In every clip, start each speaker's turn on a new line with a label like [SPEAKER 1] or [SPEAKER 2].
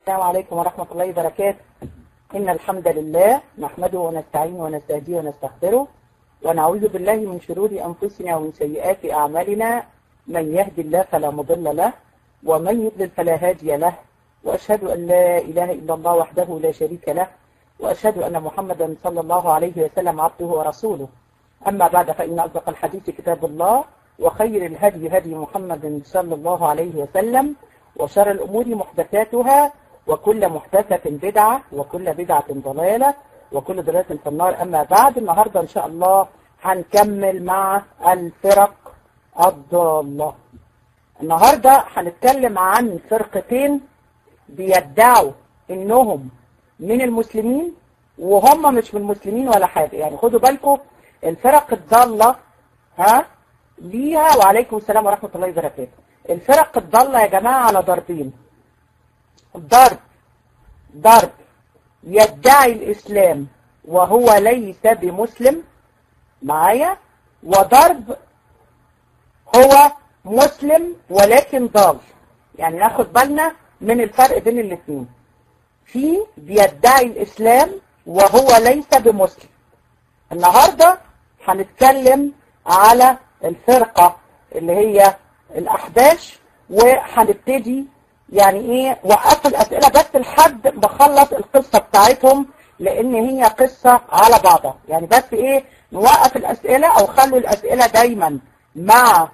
[SPEAKER 1] السلام عليكم ورحمة الله وبركاته إن الحمد لله نحمده ونستعينه ونستهديه ونستغفره ونعوذ بالله من شرور أنفسنا ومن سيئات أعمالنا من يهدي الله فلا مضل له ومن يضلل فلا هادي له وأشهد أن لا إله إلا الله وحده لا شريك له وأشهد أن محمدا صلى الله عليه وسلم عبده ورسوله أما بعد فإن أصدق الحديث كتاب الله وخير الهدي هدي محمد صلى الله عليه وسلم وشر الأمور محدثاتها وكل محدثة بدعة وكل بدعة ضلالة وكل ضلالة في النار أما بعد النهاردة إن شاء الله هنكمل مع الفرق الضالة النهاردة هنتكلم عن فرقتين بيدعوا إنهم من المسلمين وهم مش من المسلمين ولا حاجة يعني خدوا بالكم الفرق الضالة ها ليها وعليكم السلام ورحمة الله وبركاته الفرق الضالة يا جماعة على ضربين ضرب ضرب يدعي الإسلام وهو ليس بمسلم معايا وضرب هو مسلم ولكن ضال يعني ناخد بالنا من الفرق بين الاثنين في بيدعي الإسلام وهو ليس بمسلم النهاردة هنتكلم على الفرقة اللي هي الأحباش وهنبتدي يعني ايه وقفوا الأسئلة بس لحد بخلص القصة بتاعتهم لأن هي قصة على بعضها يعني بس ايه نوقف الأسئلة أو خلوا الأسئلة دايما مع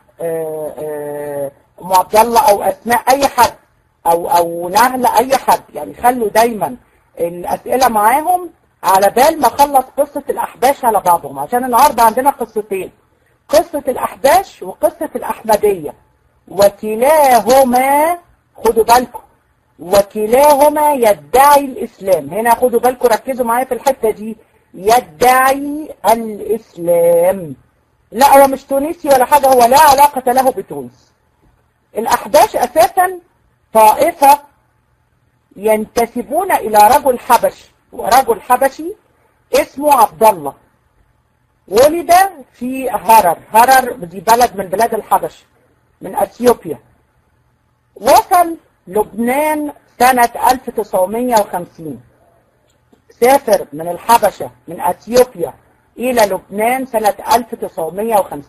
[SPEAKER 1] عبد الله أو أسماء أي حد أو أو نهلة أي حد يعني خلوا دايما الأسئلة معاهم على بال ما اخلص قصة الأحباش على بعضهم عشان النهاردة عندنا قصتين قصة الأحباش وقصة الأحمدية وكلاهما خدوا بالكم وكلاهما يدعي الإسلام هنا خدوا بالكم ركزوا معايا في الحتة دي يدعي الإسلام لا هو مش تونسي ولا حاجة هو لا علاقة له بتونس الأحباش أساسا طائفة ينتسبون إلى رجل حبشي ورجل حبشي اسمه عبد الله ولد في هرر هرر دي بلد من بلاد الحبش من اثيوبيا وصل لبنان سنة 1950 سافر من الحبشة من اثيوبيا الى لبنان سنة 1950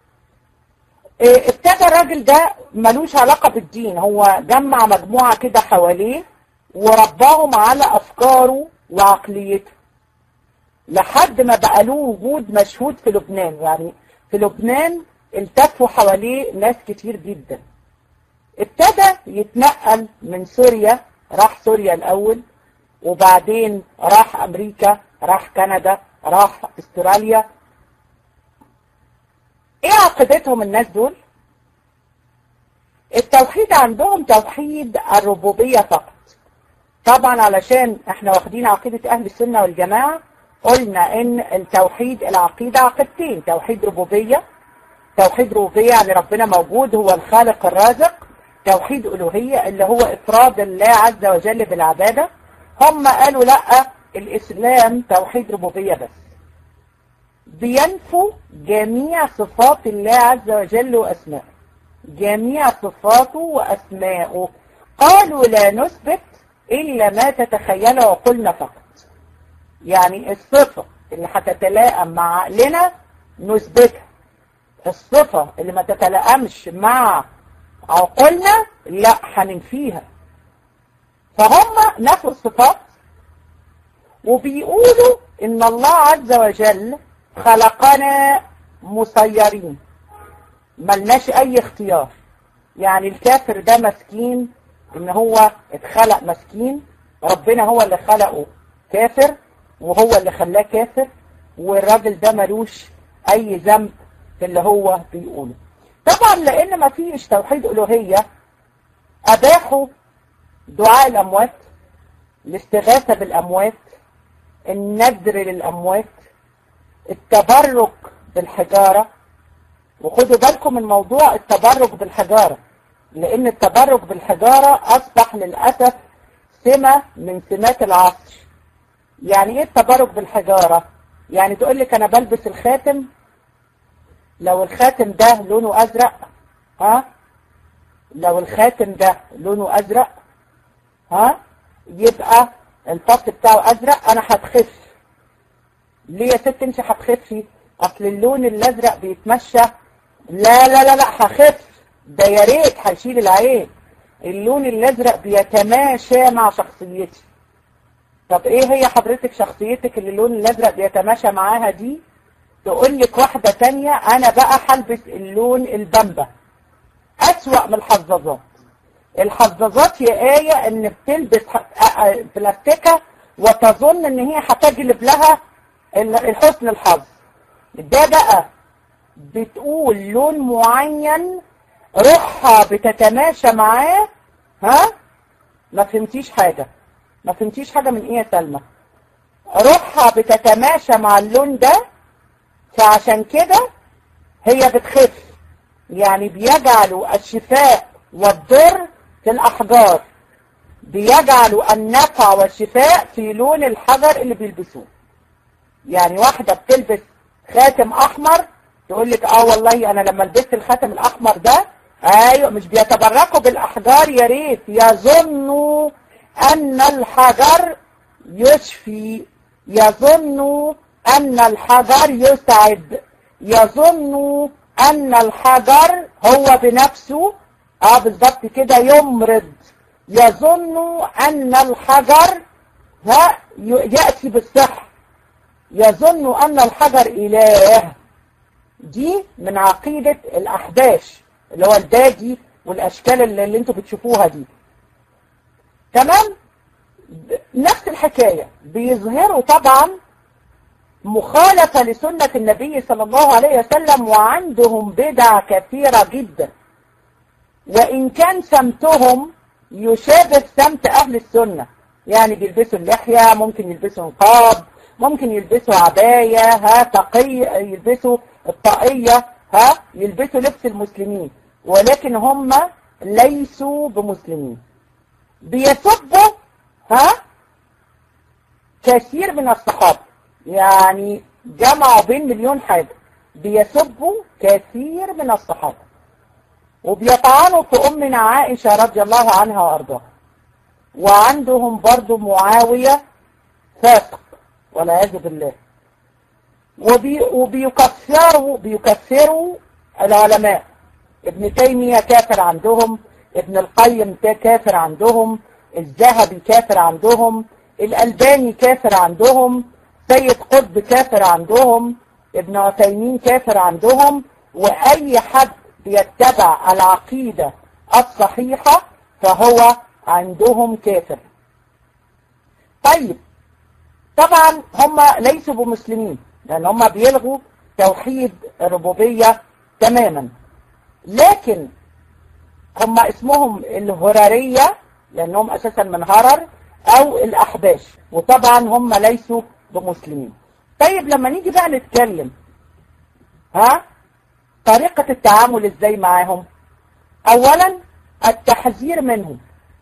[SPEAKER 1] ابتدى الراجل ده ملوش علاقة بالدين هو جمع مجموعة كده حواليه ورباهم على افكاره وعقليته لحد ما بقى له وجود مشهود في لبنان يعني في لبنان التفوا حواليه ناس كتير جدا ابتدى يتنقل من سوريا راح سوريا الأول وبعدين راح أمريكا راح كندا راح استراليا ايه عقيدتهم الناس دول التوحيد عندهم توحيد الربوبية فقط طبعا علشان احنا واخدين عقيدة اهل السنة والجماعة قلنا ان التوحيد العقيدة عقيدتين توحيد ربوبية توحيد ربوبية يعني ربنا موجود هو الخالق الرازق توحيد ألوهية اللي هو إفراد الله عز وجل بالعبادة هم قالوا لا الإسلام توحيد ربوبية بس بينفوا جميع صفات الله عز وجل وأسماءه جميع صفاته وأسماءه قالوا لا نثبت إلا ما تتخيله عقولنا فقط يعني الصفة اللي هتتلائم مع عقلنا نثبتها الصفة اللي ما تتلائمش مع عقولنا لا هننفيها فهم نفوا الصفات وبيقولوا ان الله عز وجل خلقنا مسيرين ملناش اي اختيار يعني الكافر ده مسكين ان هو اتخلق مسكين ربنا هو اللي خلقه كافر وهو اللي خلاه كافر والراجل ده ملوش اي ذنب في اللي هو بيقوله طبعا لان ما فيش توحيد الوهية اباحوا دعاء الاموات الاستغاثة بالاموات النذر للاموات التبرك بالحجارة وخدوا بالكم من موضوع التبرك بالحجارة لان التبرك بالحجارة اصبح للأسف سمة من سمات العصر يعني ايه التبرك بالحجارة يعني تقول لك انا بلبس الخاتم لو الخاتم ده لونه ازرق ها لو الخاتم ده لونه ازرق ها يبقى الفصل بتاعه ازرق انا هتخف ليه يا ست انت هتخفي اصل اللون الازرق بيتمشى لا لا لا لا هخف ده يا ريت هيشيل العين اللون الازرق بيتماشى مع شخصيتي طب ايه هي حضرتك شخصيتك اللي اللون الازرق بيتماشى معاها دي تقول لك واحدة تانية انا بقى هلبس اللون البامبا اسوأ من الحظاظات الحظاظات يا آية ان بتلبس بلاستيكة وتظن ان هي هتجلب لها الحسن الحظ ده بقى بتقول لون معين روحها بتتماشى معاه ها ما فهمتيش حاجة ما فهمتيش حاجة من ايه يا سلمى روحها بتتماشى مع اللون ده فعشان كده هي بتخف يعني بيجعلوا الشفاء والضر في الأحجار بيجعلوا النفع والشفاء في لون الحجر اللي بيلبسوه يعني واحدة بتلبس خاتم أحمر تقول لك اه والله أنا لما لبست الخاتم الأحمر ده ايوه مش بيتبركوا بالاحجار يا ريت يظنوا ان الحجر يشفي يظنوا ان الحجر يسعد يظنوا ان الحجر هو بنفسه اه بالظبط كده يمرض يظنوا ان الحجر ها يأتي بالصحة يظنوا ان الحجر اله دي من عقيدة الاحباش اللي هو الباجي والاشكال اللي, اللي انتوا بتشوفوها دي تمام نفس الحكاية بيظهروا طبعا مخالفة لسنة النبي صلى الله عليه وسلم وعندهم بدع كثيرة جدا وإن كان سمتهم يشابه سمت أهل السنة يعني بيلبسوا اللحية ممكن يلبسوا نقاب ممكن يلبسوا عباية ها تقية يلبسوا الطاقية ها يلبسوا لبس المسلمين ولكن هم ليسوا بمسلمين بيسبوا ها كثير من الصحابة يعني جمعوا بين مليون حاجة بيسبوا كثير من الصحابة وبيطعنوا في أمنا عائشة رضي الله عنها وأرضاها وعندهم برضو معاوية فاسق والعياذ بالله وبي وبيكفروا بيكفروا العلماء ابن تيمية كافر عندهم ابن القيم كافر عندهم الذهبي كافر عندهم الألباني كافر عندهم سيد قطب كافر عندهم ابن عثيمين كافر عندهم وأي حد يتبع العقيدة الصحيحة فهو عندهم كافر طيب طبعا هم ليسوا بمسلمين لأن هم بيلغوا توحيد الربوبية تماما لكن هم اسمهم الهرارية لأنهم أساسا من هرر أو الأحباش وطبعا هم ليسوا بمسلمين طيب لما نيجي بقى نتكلم ها طريقة التعامل ازاي معاهم اولا التحذير منهم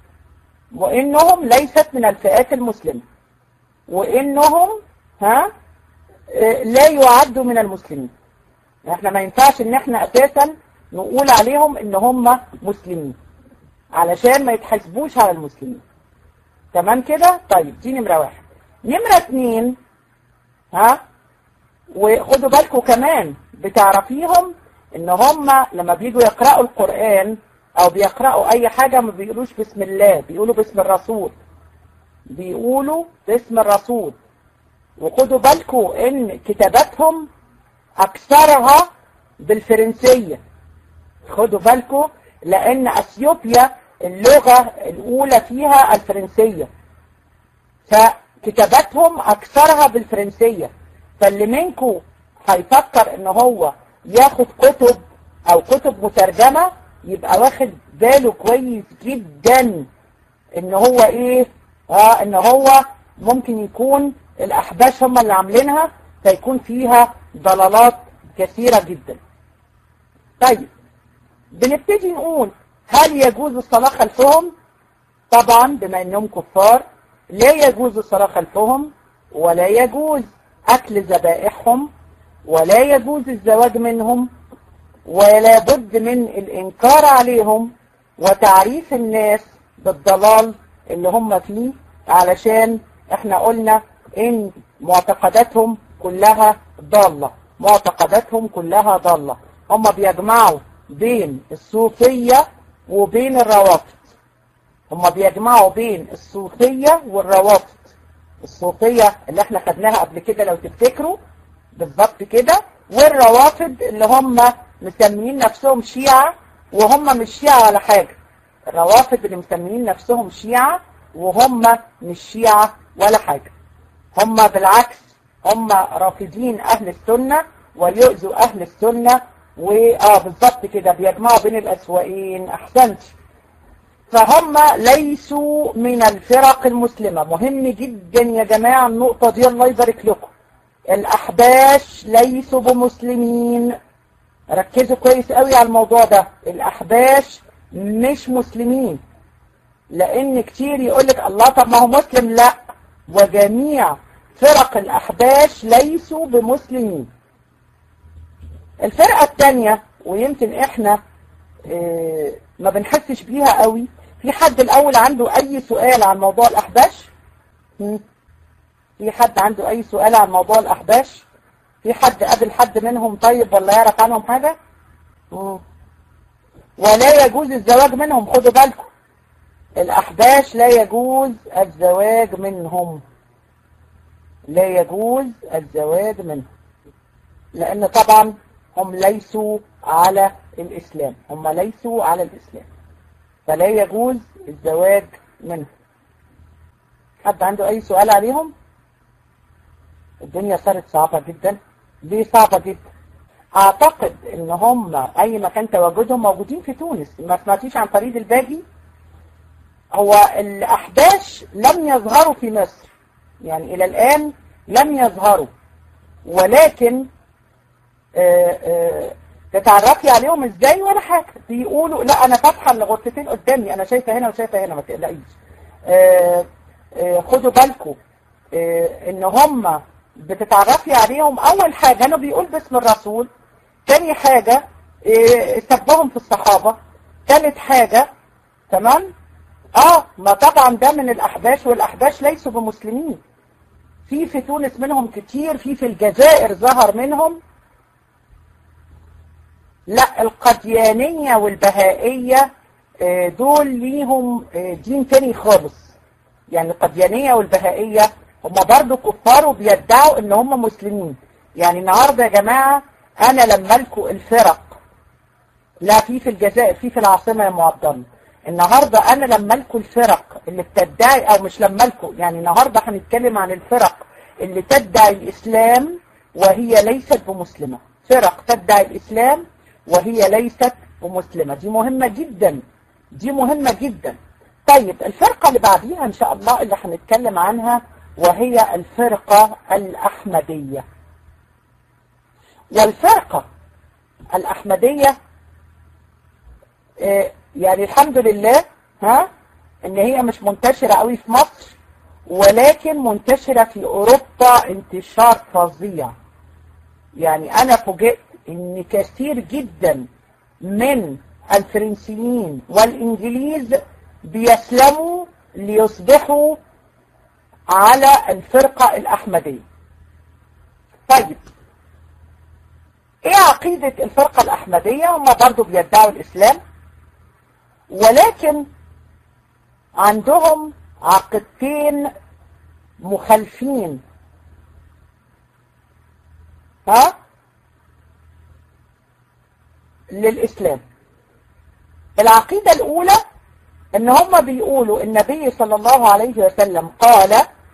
[SPEAKER 1] وانهم ليست من الفئات المسلمة وانهم ها لا يعدوا من المسلمين احنا ما ينفعش ان احنا اساسا نقول عليهم ان هم مسلمين علشان ما يتحاسبوش على المسلمين تمام كده طيب دي نمرة واحد نمرة اتنين ها وخدوا بالكم كمان بتعرفيهم ان هم لما بيجوا يقرأوا القرآن او بيقرأوا اي حاجة ما بيقولوش بسم الله بيقولوا باسم الرسول بيقولوا باسم الرسول وخدوا بالكم ان كتاباتهم اكثرها بالفرنسية خدوا بالكم لان اثيوبيا اللغة الاولى فيها الفرنسية فكتاباتهم اكثرها بالفرنسية فاللي منكم هيفكر ان هو ياخد كتب او كتب مترجمة يبقى واخد باله كويس جدا ان هو ايه اه ان هو ممكن يكون الاحباش هم اللي عاملينها فيكون فيها ضلالات كثيرة جدا طيب بنبتدي نقول هل يجوز الصلاة خلفهم طبعا بما انهم كفار لا يجوز الصلاة خلفهم ولا يجوز اكل ذبائحهم ولا يجوز الزواج منهم ولا بد من الانكار عليهم وتعريف الناس بالضلال اللي هم فيه علشان احنا قلنا ان معتقداتهم كلها ضالة معتقداتهم كلها ضالة هم بيجمعوا بين الصوفية وبين الروافض هم بيجمعوا بين الصوفية والروافض الصوفية اللي احنا خدناها قبل كده لو تفتكروا بالظبط كده والروافض اللي هم مسميين نفسهم شيعة وهم مش شيعة ولا حاجة الروافض اللي مسميين نفسهم شيعة وهم مش شيعة ولا حاجة هم بالعكس هم رافضين أهل السنة ويؤذوا أهل السنة وآه بالظبط كده بيجمعوا بين الأسوأين أحسنت فهم ليسوا من الفرق المسلمة مهم جدا يا جماعة النقطة دي الله يبارك لكم الأحباش ليسوا بمسلمين ركزوا كويس قوي على الموضوع ده الأحباش مش مسلمين لأن كتير يقولك الله طب ما هو مسلم لا وجميع فرق الأحباش ليسوا بمسلمين الفرقة الثانية ويمكن احنا اه ما بنحسش بيها قوي في حد الأول عنده أي سؤال عن موضوع الأحباش في حد عنده أي سؤال عن موضوع الأحباش في حد قابل حد منهم طيب ولا يعرف عنهم حاجة مم. ولا يجوز الزواج منهم خدوا بالكم الأحباش لا يجوز الزواج منهم لا يجوز الزواج منهم لأن طبعا هم ليسوا على الإسلام هم ليسوا على الإسلام فلا يجوز الزواج منهم حد عنده أي سؤال عليهم الدنيا صارت صعبة جدا ليه صعبة جدا أعتقد إن هم أي مكان تواجدهم موجودين في تونس ما سمعتيش عن فريد الباجي هو الأحباش لم يظهروا في مصر يعني إلى الآن لم يظهروا ولكن آآ آآ تتعرفي عليهم ازاي ولا حاجة بيقولوا لا انا فاتحة الغرفتين قدامي انا شايفة هنا وشايفة هنا ما تقلقيش خدوا بالكم ان هم بتتعرفي عليهم اول حاجة انه بيقول باسم الرسول تاني حاجة سبهم في الصحابة تالت حاجة تمام اه ما طبعا ده من الاحباش والاحباش ليسوا بمسلمين في في تونس منهم كتير في في الجزائر ظهر منهم لا القديانية والبهائية دول ليهم دين تاني خالص يعني القديانية والبهائية هم برضو كفار وبيدعوا ان هم مسلمين يعني النهاردة يا جماعة انا لما لكم الفرق لا في في الجزائر في في العاصمة يا معضل النهاردة انا لما لكم الفرق اللي بتدعي او مش لما لكم يعني النهاردة هنتكلم عن الفرق اللي تدعي الاسلام وهي ليست بمسلمة فرق تدعي الاسلام وهي ليست بمسلمة دي مهمة جدا دي مهمة جدا طيب الفرقة اللي بعديها ان شاء الله اللي هنتكلم عنها وهي الفرقة الأحمدية والفرقة الأحمدية يعني الحمد لله ها ان هي مش منتشرة قوي في مصر ولكن منتشرة في اوروبا انتشار فظيع يعني انا فوجئت ان كثير جدا من الفرنسيين والانجليز بيسلموا ليصبحوا على الفرقة الأحمدية طيب ايه عقيدة الفرقة الأحمدية هم برضو بيدعوا الإسلام ولكن عندهم عقيدتين مخالفين ها للإسلام العقيدة الأولى ان هم بيقولوا النبي صلى الله عليه وسلم قال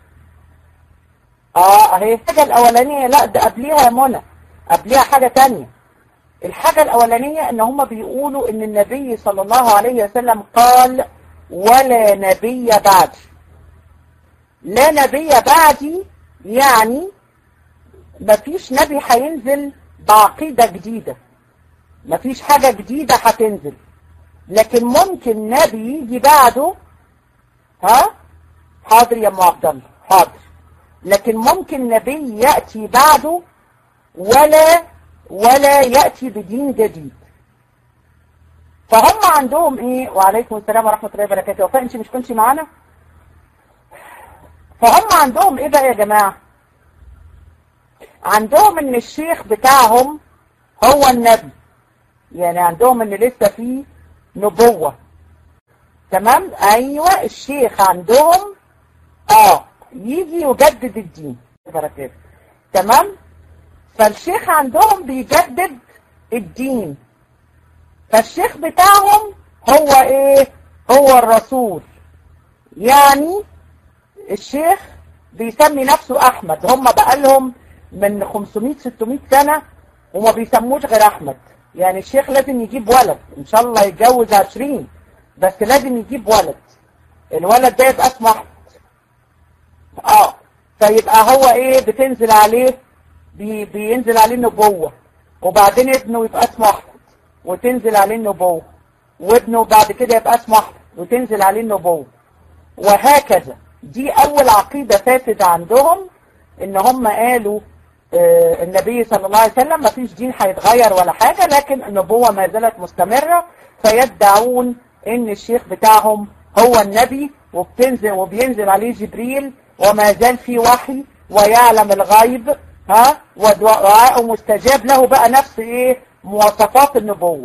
[SPEAKER 1] اه اهي الحاجة الاولانية لا ده قبليها يا منى قبليها حاجة تانية الحاجة الاولانية ان هم بيقولوا ان النبي صلى الله عليه وسلم قال ولا نبي بعدي لا نبي بعدي يعني مفيش نبي هينزل بعقيدة جديدة مفيش حاجة جديدة هتنزل لكن ممكن نبي يجي بعده ها حاضر يا ام عبد الله حاضر لكن ممكن نبي يأتي بعده ولا ولا يأتي بدين جديد فهم عندهم ايه وعليكم السلام ورحمة الله وبركاته وفاء انت مش كنتي معانا فهم عندهم ايه بقى يا جماعة عندهم ان الشيخ بتاعهم هو النبي يعني عندهم ان لسه فيه نبوة تمام ايوه الشيخ عندهم اه يجي يجدد الدين بركاته تمام فالشيخ عندهم بيجدد الدين فالشيخ بتاعهم هو ايه هو الرسول يعني الشيخ بيسمي نفسه احمد هم بقالهم من 500 600 سنة وما بيسموش غير احمد يعني الشيخ لازم يجيب ولد ان شاء الله يتجوز 20 بس لازم يجيب ولد الولد ده يبقى اسمه احمد اه فيبقى هو ايه بتنزل عليه بي بينزل عليه النبوة وبعدين ابنه يبقى اسمه احمد وتنزل عليه النبوة وابنه بعد كده يبقى اسمه احمد وتنزل عليه النبوة وهكذا دي اول عقيدة فاسدة عندهم ان هم قالوا آه النبي صلى الله عليه وسلم ما فيش دين هيتغير ولا حاجة لكن النبوة ما زالت مستمرة فيدعون ان الشيخ بتاعهم هو النبي وبتنزل وبينزل عليه جبريل وما زال في وحي ويعلم الغيب ها ودعاءه مستجاب له بقى نفس ايه مواصفات النبوة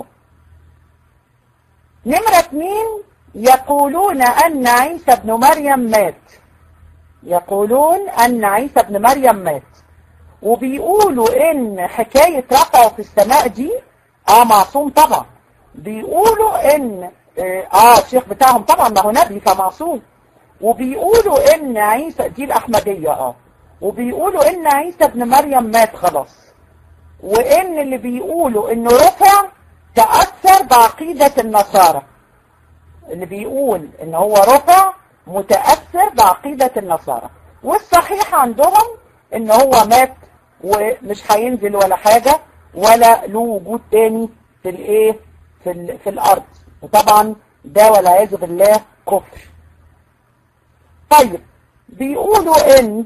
[SPEAKER 1] نمرة اثنين يقولون ان عيسى ابن مريم مات يقولون ان عيسى ابن مريم مات وبيقولوا ان حكاية رفعه في السماء دي اه معصوم طبعا بيقولوا ان اه الشيخ بتاعهم طبعا ما هو نبي فمعصوم وبيقولوا ان عيسى دي الاحمدية اه وبيقولوا ان عيسى ابن مريم مات خلاص وان اللي بيقولوا انه رفع تأثر بعقيدة النصارى اللي بيقول ان هو رفع متأثر بعقيدة النصارى والصحيح عندهم ان هو مات ومش هينزل ولا حاجة ولا له وجود تاني في الايه في, ال في الارض وطبعا ده والعياذ بالله كفر طيب بيقولوا ان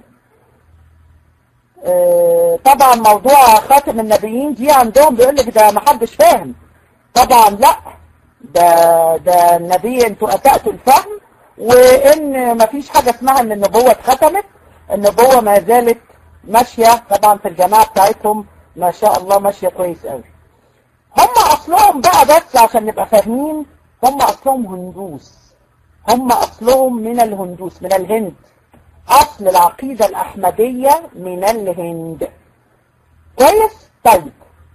[SPEAKER 1] اه طبعا موضوع خاتم النبيين دي عندهم بيقول لك ده ما حدش فاهم طبعا لا ده ده النبي انتوا اسأتوا الفهم وان ما فيش حاجة اسمها ان النبوة اتختمت النبوة ما زالت ماشية طبعا في الجماعة بتاعتهم ما شاء الله ماشية كويس قوي هم اصلهم بقى بس عشان نبقى فاهمين هم اصلهم هندوس هم اصلهم من الهندوس من الهند اصل العقيدة الاحمدية من الهند كويس طيب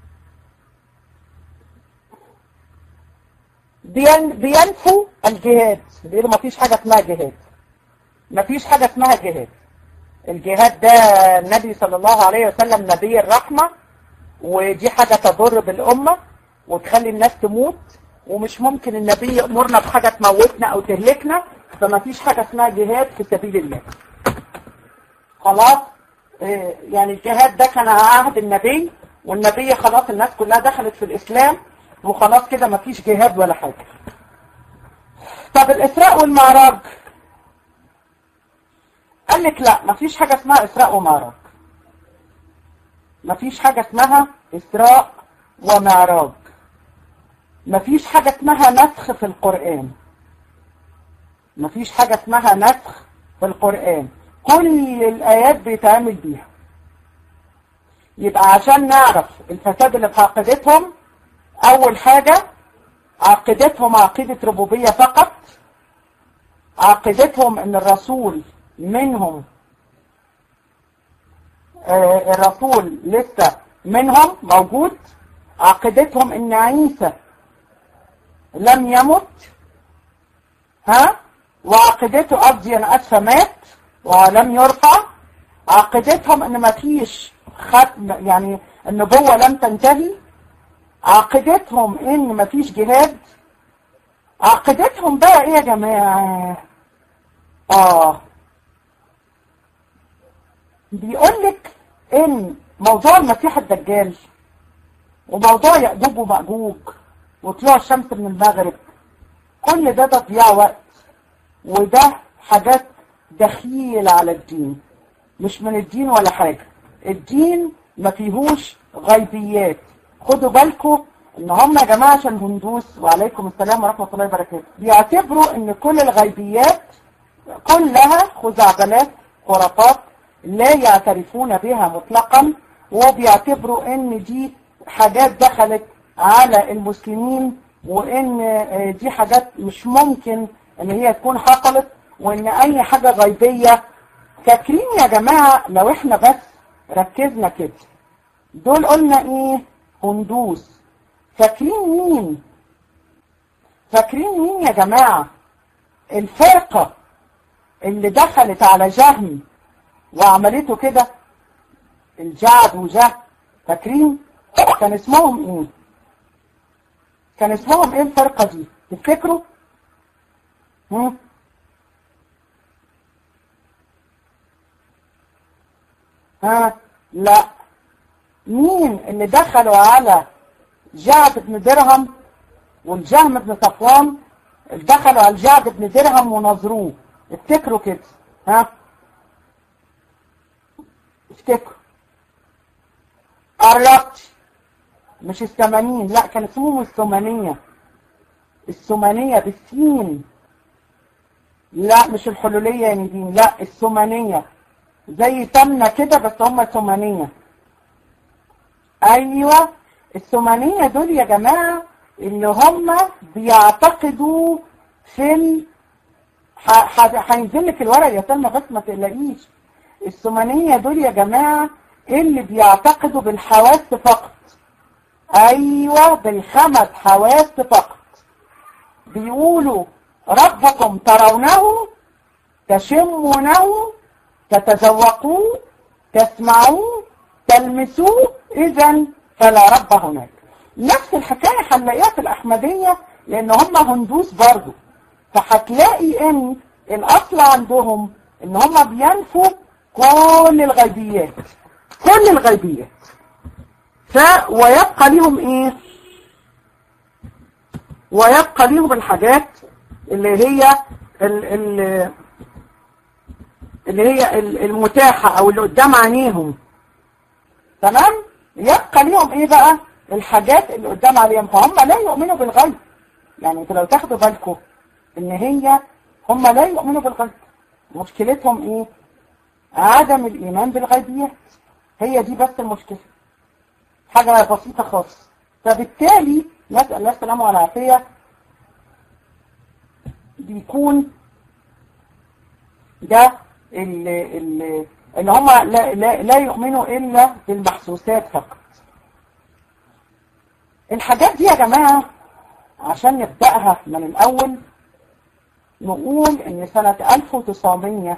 [SPEAKER 1] بين بينفوا الجهاد بيقولوا ما فيش حاجة اسمها جهاد ما فيش حاجة اسمها جهاد الجهاد ده النبي صلى الله عليه وسلم نبي الرحمة ودي حاجة تضر بالأمة وتخلي الناس تموت ومش ممكن النبي يأمرنا بحاجة تموتنا أو تهلكنا فما فيش حاجة اسمها جهاد في سبيل الله خلاص إيه يعني الجهاد ده كان على عهد النبي والنبي خلاص الناس كلها دخلت في الإسلام وخلاص كده ما فيش جهاد ولا حاجة طب الإسراء والمعراج قال لك لا ما فيش حاجة اسمها إسراء ومعراج ما فيش حاجة اسمها إسراء ومعراج ما فيش حاجة اسمها نسخ في القرآن ما فيش حاجة اسمها نسخ في القرآن كل الآيات بيتعامل بيها يبقى عشان نعرف الفساد اللي في عقيدتهم أول حاجة عقيدتهم عقيدة ربوبية فقط عقيدتهم ان الرسول منهم آه الرسول لسه منهم موجود عقيدتهم ان عيسى لم يمت ها وعقيدته قصدي انا اسفه مات ولم يرفع عقيدتهم ان ما فيش ختم يعني النبوة لم تنتهي عقيدتهم ان ما فيش جهاد عقيدتهم بقى ايه يا جماعة اه بيقولك ان موضوع المسيح الدجال وموضوع يأجوج ومأجوج وطلوع الشمس من المغرب كل ده تضييع وقت وده حاجات دخيلة على الدين مش من الدين ولا حاجة الدين ما فيهوش غيبيات خدوا بالكم ان هم يا جماعة عشان هندوس وعليكم السلام ورحمة الله وبركاته بيعتبروا ان كل الغيبيات كلها خزعبلات خرافات لا يعترفون بها مطلقا وبيعتبروا ان دي حاجات دخلت على المسلمين وان دي حاجات مش ممكن ان هي تكون حصلت وان اي حاجة غيبية فاكرين يا جماعة لو احنا بس ركزنا كده دول قلنا ايه هندوس فاكرين مين فاكرين مين يا جماعة الفرقة اللي دخلت على جهم وعملته كده الجعد وجه فاكرين كان اسمهم ايه كان اسمهم ايه الفرقة دي تفتكروا هم؟ ها لا مين اللي دخلوا على جعد بن درهم والجهم بن صفوان دخلوا على الجعد بن درهم ونظروه افتكروا كده ها افتكروا قربت مش الثمانين لا كان اسمهم الثمانية الثمانية بالسين لا مش الحلولية يا نبيل لا الثمانية زي تمنة كده بس هم ثمانية ايوه الثمانية دول يا جماعة اللي هم بيعتقدوا في ال... هينزل لك الورق يا سلمى بس ما تقلقيش الثمانية دول يا جماعة اللي بيعتقدوا بالحواس فقط ايوه بالخمس حواس فقط بيقولوا ربكم ترونه تشمونه تتذوقوه تسمعوه تلمسوه اذا فلا رب هناك نفس الحكاية هنلاقيها في الأحمدية لأن هم هندوس برضو فهتلاقي إن الأصل عندهم إن هم بينفوا كل الغيبيات كل الغيبيات ف ويبقى ليهم إيه ويبقى ليهم الحاجات اللي هي ال ال اللي هي المتاحة أو اللي قدام عينيهم تمام يبقى ليهم ايه بقى الحاجات اللي قدام عليهم فهم لا يؤمنوا بالغيب يعني انتوا لو تاخدوا بالكم ان هي هم لا يؤمنوا بالغيب مشكلتهم ايه عدم الايمان بالغيبيات هي دي بس المشكلة حاجة بسيطة خالص فبالتالي نسأل الله السلامة والعافية بيكون ده ال ال ان هم لا, لا, لا يؤمنوا الا بالمحسوسات فقط الحاجات دي يا جماعة عشان نبدأها من الاول نقول ان سنة 1900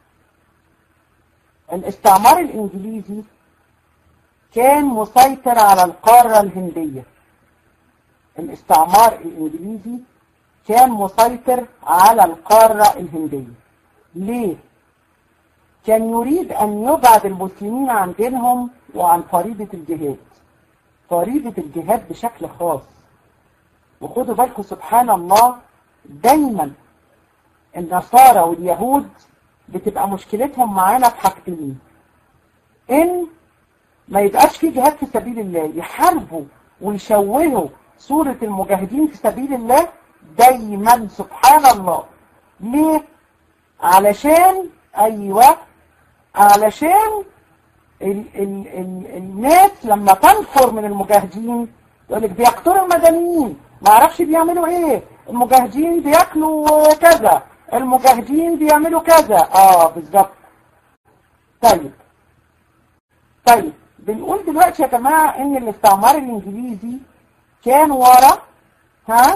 [SPEAKER 1] الاستعمار الانجليزي كان مسيطر على القارة الهندية الاستعمار الانجليزي كان مسيطر على القارة الهندية ليه؟ كان يريد أن يبعد المسلمين عن دينهم وعن فريضة الجهاد فريضة الجهاد بشكل خاص وخدوا بالكم سبحان الله دايما النصارى واليهود بتبقى مشكلتهم معانا في حاجتين ان ما يبقاش في جهاد في سبيل الله يحاربوا ويشوهوا صورة المجاهدين في سبيل الله دايما سبحان الله ليه علشان ايوه علشان ال ال ال الناس لما تنفر من المجاهدين يقول لك بيقتلوا المدنيين ما اعرفش بيعملوا ايه المجاهدين بياكلوا كذا المجاهدين بيعملوا كذا اه بالظبط طيب طيب بنقول دلوقتي يا جماعة ان الاستعمار الانجليزي كان ورا ها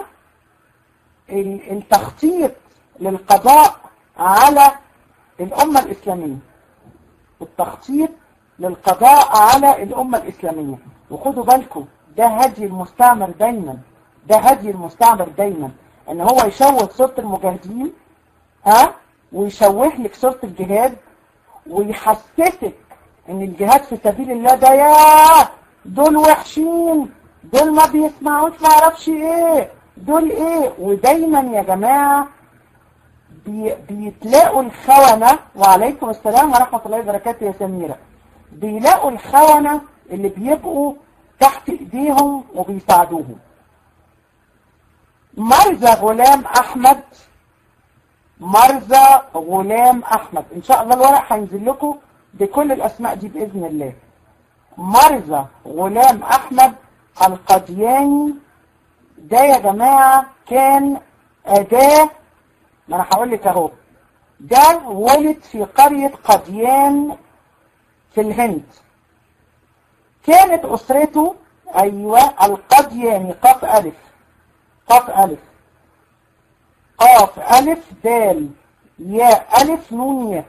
[SPEAKER 1] التخطيط للقضاء على الأمة الإسلامية التخطيط للقضاء على الأمة الإسلامية وخدوا بالكم ده هدي المستعمر دايما ده هدي المستعمر دايما ان هو يشوه صورة المجاهدين ها ويشوه لك صورة الجهاد ويحسسك ان الجهاد في سبيل الله ده يا دول وحشين دول ما بيسمعوش ما اعرفش ايه دول ايه ودايما يا جماعة بي بيتلاقوا الخونة وعليكم السلام ورحمة الله وبركاته يا سميرة بيلاقوا الخونة اللي بيبقوا تحت ايديهم وبيساعدوهم مرزا غلام احمد مرزا غلام احمد ان شاء الله الورق هينزل لكم بكل الاسماء دي باذن الله مرزا غلام احمد القدياني ده يا جماعة كان اداة ما انا هقول لك اهو ده ولد في قرية قديان في الهند كانت اسرته ايوه القدياني قاف الف قاف الف قاف ألف دال ياء ألف نون ياء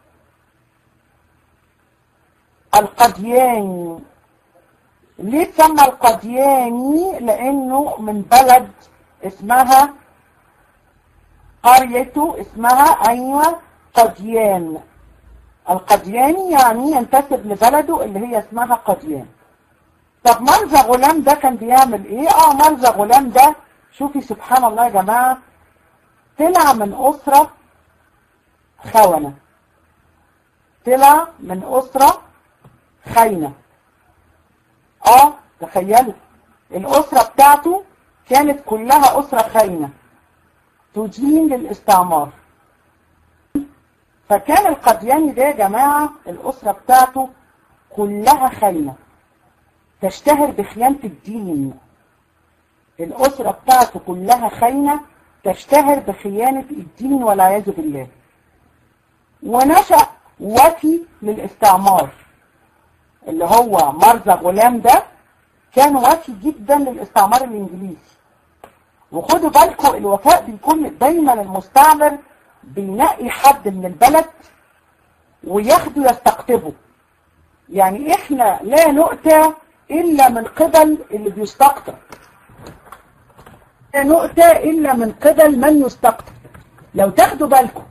[SPEAKER 1] القدياني ليه تسمى القدياني لأنه من بلد اسمها قريته اسمها أيوة قديان القدياني يعني ينتسب لبلده اللي هي اسمها قديان طب مرزا غلام ده كان بيعمل ايه اه مرزا غلام ده شوفي سبحان الله يا جماعه طلع من أسرة خونة طلع من أسرة خاينة اه تخيلوا الأسرة بتاعته كانت كلها أسرة خاينة تدين للاستعمار فكان القدياني ده يا جماعة الأسرة بتاعته كلها خاينة تشتهر بخيانة الدين الأسرة بتاعته كلها خاينة تشتهر بخيانة الدين والعياذ بالله ونشأ وفي للاستعمار اللي هو مرزا غلام ده كان وفي جدا للاستعمار الانجليزي وخدوا بالكم الوفاء بيكون دايما المستعمر بينقي حد من البلد وياخده يستقطبه يعني احنا لا نؤتى الا من قبل اللي بيستقطب لا نؤتى إلا من قبل من يستقطب لو تاخدوا بالكم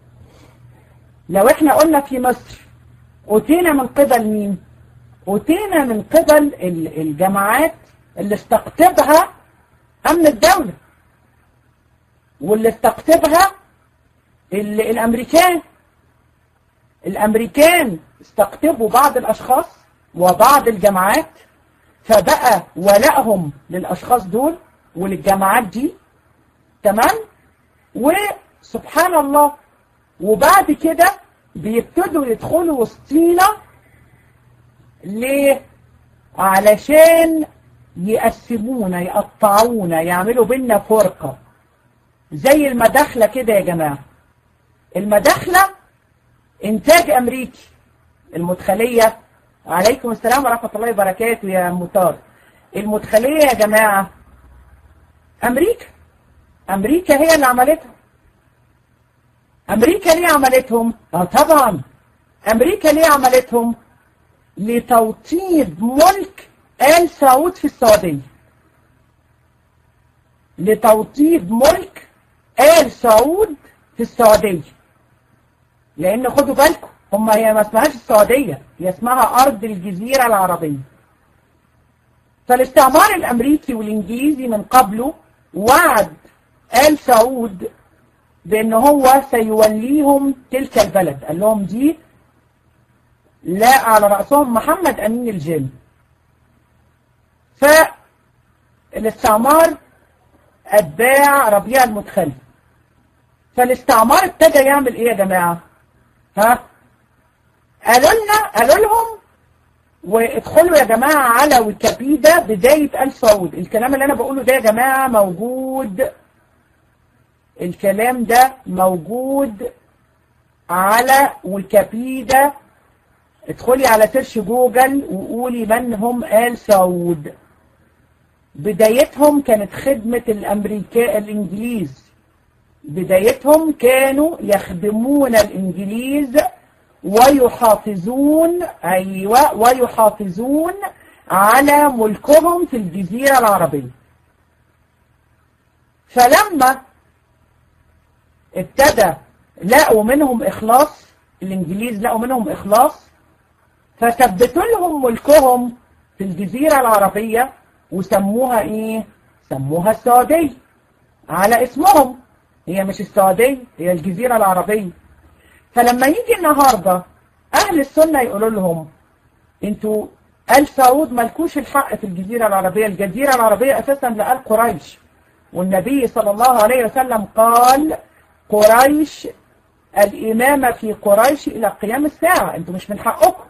[SPEAKER 1] لو احنا قلنا في مصر أتينا من قبل مين أتينا من قبل الجماعات اللي استقطبها أمن الدولة واللي استقطبها الأمريكان الأمريكان استقطبوا بعض الأشخاص وبعض الجماعات فبقى ولائهم للأشخاص دول وللجامعات دي تمام وسبحان الله وبعد كده بيبتدوا يدخلوا وسطينا ليه علشان يقسمونا يقطعونا يعملوا بينا فرقة زي المداخلة كده يا جماعة المداخلة انتاج امريكي المدخلية عليكم السلام ورحمة الله وبركاته يا مطار المدخلية يا جماعة أمريكا أمريكا هي اللي عملتها أمريكا ليه عملتهم؟ آه طبعا أمريكا ليه عملتهم؟ لتوطيد ملك آل سعود في السعودية لتوطيد ملك آل سعود في السعودية لأن خدوا بالكم هم هي ما اسمهاش السعودية هي اسمها أرض الجزيرة العربية فالاستعمار الأمريكي والإنجليزي من قبله وعد آل سعود بأن هو سيوليهم تلك البلد قال لهم دي لا على رأسهم محمد أمين الجن فالاستعمار أتباع ربيع المدخلي فالاستعمار ابتدى يعمل ايه يا جماعة ها قالوا لنا قالوا لهم وادخلوا يا جماعة على ويكيبيديا بداية آل سعود الكلام اللي انا بقوله ده يا جماعة موجود الكلام ده موجود على ويكيبيديا ادخلي على سيرش جوجل وقولي من هم آل سعود بدايتهم كانت خدمة الأمريكا الإنجليز بدايتهم كانوا يخدمون الإنجليز ويحافظون أيوة ويحافظون على ملكهم في الجزيرة العربية فلما ابتدى لقوا منهم إخلاص الإنجليز لقوا منهم إخلاص فثبتوا لهم ملكهم في الجزيرة العربية وسموها إيه؟ سموها السعودية على اسمهم هي مش السعودية هي الجزيرة العربية فلما يجي النهاردة أهل السنة يقولوا لهم انتوا آل سعود ملكوش الحق في الجزيرة العربية الجزيرة العربية أساسا لآل قريش والنبي صلى الله عليه وسلم قال قريش الإمامة في قريش إلى قيام الساعة أنتوا مش من حقكم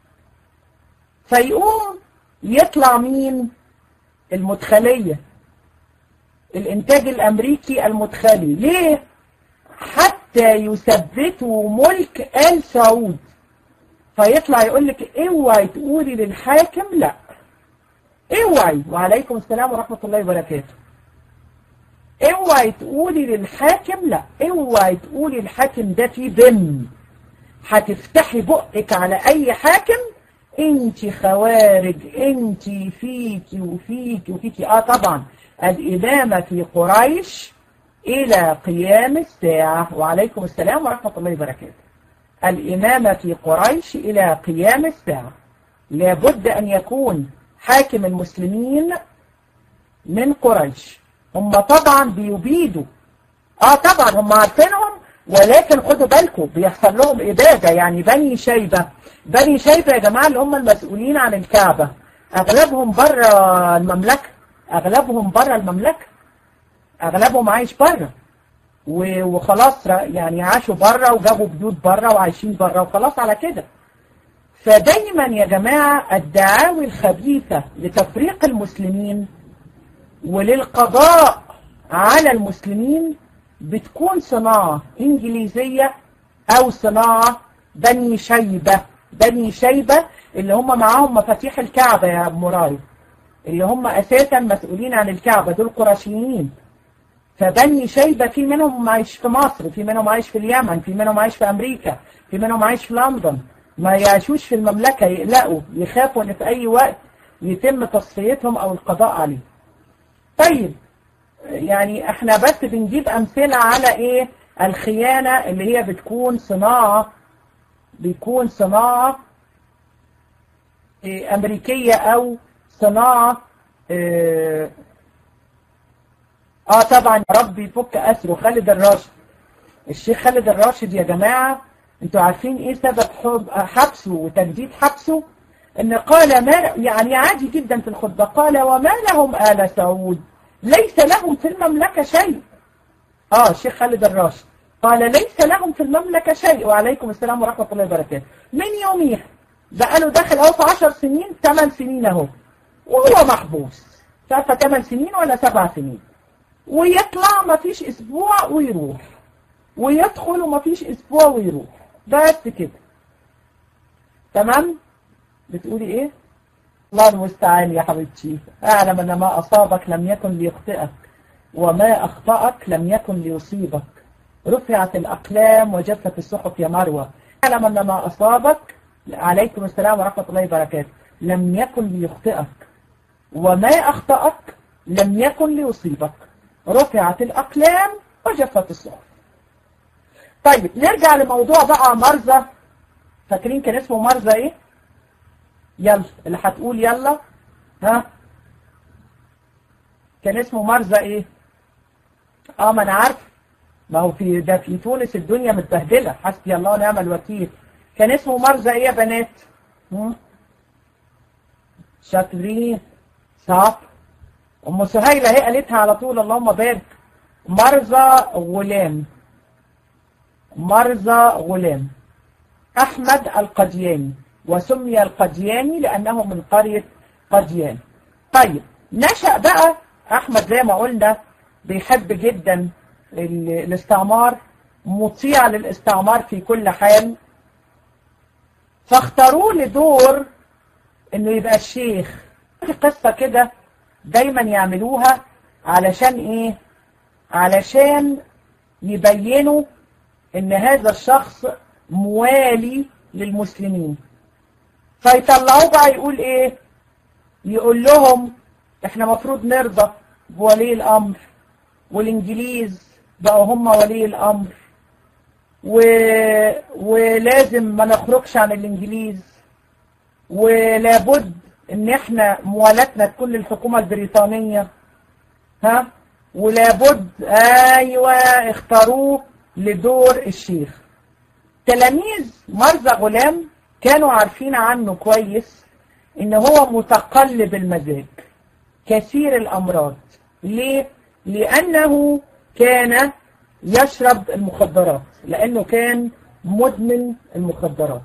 [SPEAKER 1] فيقوم يطلع مين المدخلية الإنتاج الأمريكي المدخلي ليه حتى يثبتوا ملك آل سعود فيطلع يقول لك اوعي تقولي للحاكم لا اوعي وعليكم السلام ورحمة الله وبركاته اوعي تقولي للحاكم لا اوعي تقولي الحاكم ده فيه ذم هتفتحي بقك على اي حاكم انت خوارج انت فيكي وفيكي وفيكي اه طبعا الامامة في قريش الى قيام الساعة وعليكم السلام ورحمة الله وبركاته الامامة في قريش الى قيام الساعة لابد ان يكون حاكم المسلمين من قريش هم طبعا بيبيدوا اه طبعا هم عارفينهم ولكن خدوا بالكم بيحصل لهم إبادة يعني بني شيبة بني شيبة يا جماعة اللي هم المسؤولين عن الكعبة أغلبهم بره المملكة أغلبهم بره المملكة أغلبهم عايش بره وخلاص يعني عاشوا بره وجابوا بيوت بره وعايشين بره وخلاص على كده فدايما يا جماعة الدعاوي الخبيثة لتفريق المسلمين وللقضاء على المسلمين بتكون صناعة إنجليزية أو صناعة بني شيبة بني شيبة اللي هم معاهم مفاتيح الكعبة يا مراي اللي هم أساسا مسؤولين عن الكعبة دول قرشيين فبني شيبة في منهم عايش في مصر في منهم عايش في اليمن في منهم عايش في أمريكا في منهم عايش في لندن ما يعيشوش في المملكة يقلقوا يخافوا ان في اي وقت يتم تصفيتهم او القضاء عليهم طيب يعني احنا بس بنجيب امثلة على ايه الخيانة اللي هي بتكون صناعة بيكون صناعة إيه امريكية او صناعة اه, اه طبعا يا رب يفك اسره خالد الراشد الشيخ خالد الراشد يا جماعة انتوا عارفين ايه سبب حبسه وتجديد حبسه ان قال ما يعني عادي جدا في الخطبة قال وما لهم آل سعود ليس لهم في المملكة شيء اه الشيخ خالد الراشد قال ليس لهم في المملكة شيء وعليكم السلام ورحمة الله وبركاته من يوميها بقى له داخل اهو في 10 سنين 8 سنين اهو وهو محبوس مش عارفه 8 سنين ولا 7 سنين ويطلع ما فيش اسبوع ويروح ويدخل وما فيش اسبوع ويروح بس كده تمام بتقولي ايه الله المستعان يا حبيبتي اعلم ان ما اصابك لم يكن ليخطئك وما اخطأك لم يكن ليصيبك رفعت الاقلام وجفت الصحف يا مروه اعلم ان ما اصابك عليكم السلام ورحمه الله وبركاته لم يكن ليخطئك وما اخطأك لم يكن ليصيبك رفعت الاقلام وجفت الصحف طيب نرجع لموضوع بقى مرزة فاكرين كان اسمه مرزة ايه يلا اللي هتقول يلا ها كان اسمه مرزة ايه اه ما انا عارف ما هو في ده في تونس الدنيا متبهدلة حسبي الله ونعم الوكيل كان اسمه مرزة ايه يا بنات هم؟ شاطرين صح ام سهيلة هي قالتها على طول اللهم بارك مرزة غلام مرزا غلام أحمد القدياني وسمي القدياني لأنه من قرية قديان طيب نشأ بقى أحمد زي ما قلنا بيحب جدا الاستعمار مطيع للاستعمار في كل حال فاختاروه لدور انه يبقى الشيخ في قصة كده دايما يعملوها علشان ايه علشان يبينوا ان هذا الشخص موالي للمسلمين فيطلعوه بقى يقول ايه يقول لهم احنا مفروض نرضى بولي الامر والانجليز بقوا هم ولي الامر و... ولازم ما نخرجش عن الانجليز ولابد ان احنا موالاتنا تكون للحكومة البريطانية ها ولابد ايوه اختاروه لدور الشيخ تلاميذ مرزا غلام كانوا عارفين عنه كويس ان هو متقلب المزاج كثير الامراض ليه؟ لانه كان يشرب المخدرات لأنه كان مدمن المخدرات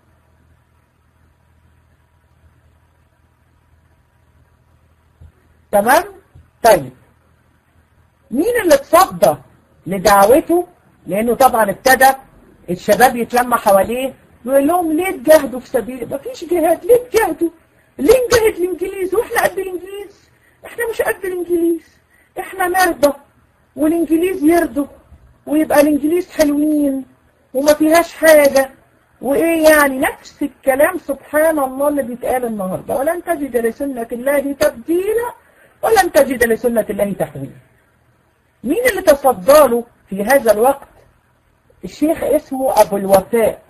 [SPEAKER 1] تمام طيب مين اللي اتصدى لدعوته لانه طبعا ابتدى الشباب يتلم حواليه ويقول لهم ليه تجاهدوا في سبيل مفيش جهاد ليه تجاهدوا ليه نجاهد الانجليز واحنا قد الانجليز احنا مش قد الانجليز احنا نرضى والانجليز يرضوا ويبقى الانجليز حلوين وما فيهاش حاجة وايه يعني نفس الكلام سبحان الله اللي بيتقال النهاردة ولن تجد لسنة الله تبديلا ولن تجد لسنة الله تحويلا مين اللي تصدى له في هذا الوقت الشيخ اسمه أبو الوفاء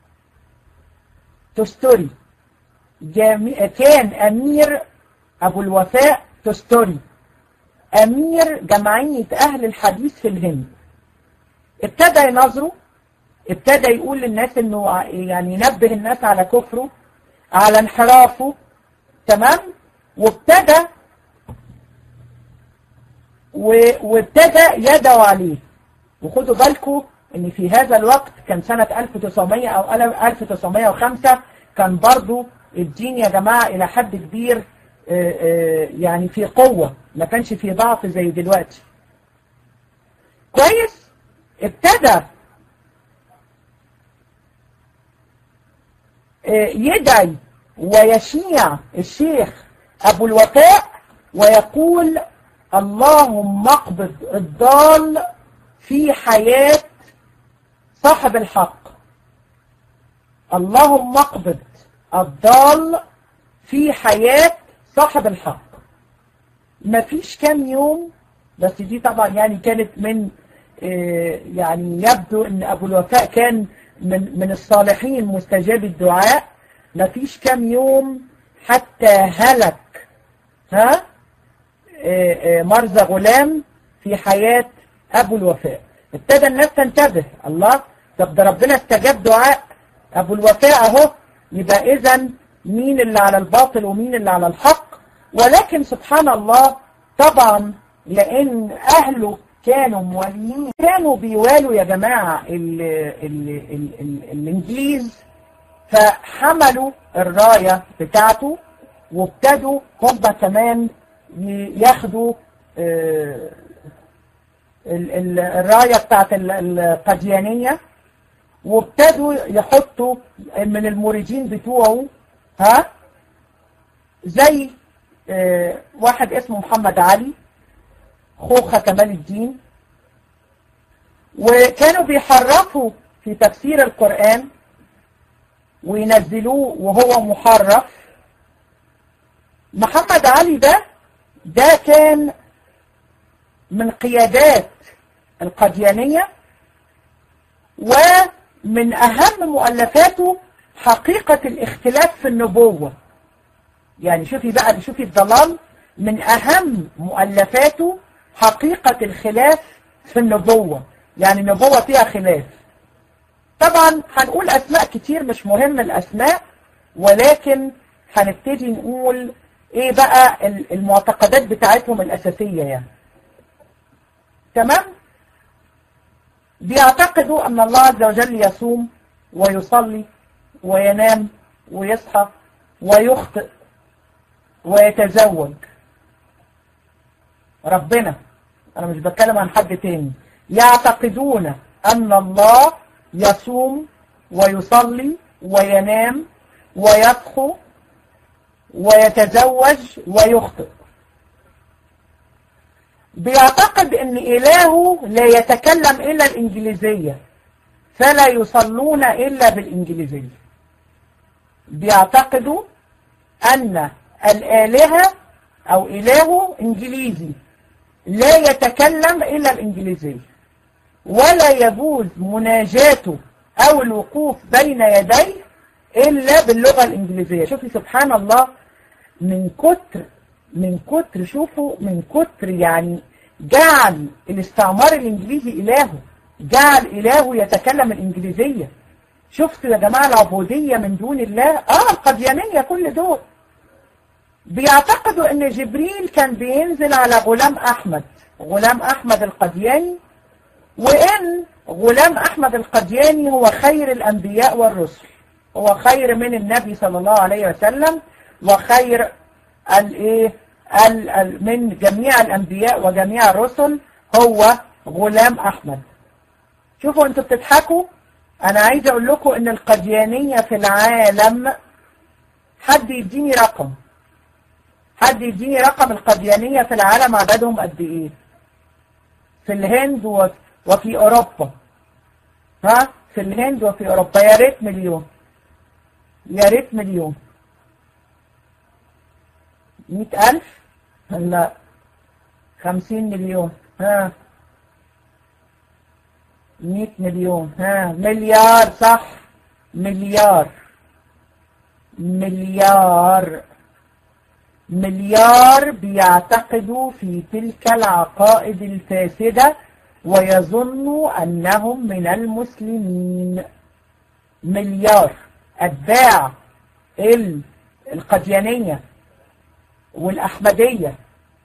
[SPEAKER 1] تستوري جامع كان أمير أبو الوفاء تستوري أمير جمعية أهل الحديث في الهند ابتدى ينظره ابتدى يقول للناس انه يعني ينبه الناس على كفره على انحرافه تمام وابتدى وابتدى يدعو عليه وخدوا بالكم ان في هذا الوقت كان سنة 1900 او 1905 كان برضو الدين يا جماعة الى حد كبير يعني في قوة ما كانش في ضعف زي دلوقتي كويس ابتدى يدعي ويشيع الشيخ ابو الوفاء ويقول اللهم اقبض الضال في حياة صاحب الحق اللهم اقبض الضال في حياة صاحب الحق مفيش كام يوم بس دي طبعا يعني كانت من يعني يبدو ان ابو الوفاء كان من من الصالحين مستجاب الدعاء مفيش كام يوم حتى هلك ها مرزى غلام في حياة أبو الوفاء ابتدى الناس تنتبه الله طب ده ربنا استجاب دعاء أبو الوفاء أهو يبقى إذا مين اللي على الباطل ومين اللي على الحق ولكن سبحان الله طبعا لأن أهله كانوا موالين كانوا بيوالوا يا جماعة ال ال ال ال الإنجليز فحملوا الراية بتاعته وابتدوا هم كمان ياخدوا الراية بتاعت القديانية وابتدوا يحطوا من المريدين بتوعه ها زي واحد اسمه محمد علي خوخة كمال الدين وكانوا بيحرفوا في تفسير القرآن وينزلوه وهو محرف محمد علي ده ده كان من قيادات القديانية ومن أهم مؤلفاته حقيقة الاختلاف في النبوة يعني شوفي بقى شوفي الضلال من أهم مؤلفاته حقيقة الخلاف في النبوة يعني النبوة فيها خلاف طبعا هنقول أسماء كتير مش مهم الأسماء ولكن هنبتدي نقول ايه بقى المعتقدات بتاعتهم الأساسية يعني تمام بيعتقدوا أن الله عز وجل يصوم ويصلي وينام ويصحى ويخطئ ويتزوج ربنا أنا مش بتكلم عن حد تاني يعتقدون أن الله يصوم ويصلي وينام ويصحو ويتزوج ويخطئ بيعتقد ان الهه لا يتكلم الا الانجليزية فلا يصلون الا بالانجليزية بيعتقدوا ان الالهة او الهه انجليزي لا يتكلم الا الانجليزية ولا يجوز مناجاته او الوقوف بين يديه الا باللغة الانجليزية شوفي سبحان الله من كتر من كتر شوفوا من كتر يعني جعل الاستعمار الانجليزي الهه جعل الهه يتكلم الانجليزية شفتوا يا جماعة العبودية من دون الله اه القديانية كل دول بيعتقدوا ان جبريل كان بينزل على غلام احمد غلام احمد القدياني وإن غلام أحمد القدياني هو خير الأنبياء والرسل هو خير من النبي صلى الله عليه وسلم وخير الايه من جميع الأنبياء وجميع الرسل هو غلام أحمد شوفوا انتوا بتضحكوا أنا عايز أقول لكم إن القديانية في العالم حد يديني رقم حد يديني رقم القديانية في العالم عددهم قد إيه في الهند وفي أوروبا ها في الهند وفي أوروبا يا ريت مليون يا ريت مليون مئة ألف لا خمسين مليون ها مئة مليون ها مليار صح مليار مليار مليار بيعتقدوا في تلك العقائد الفاسدة ويظنوا أنهم من المسلمين مليار أتباع القديانية والأحمدية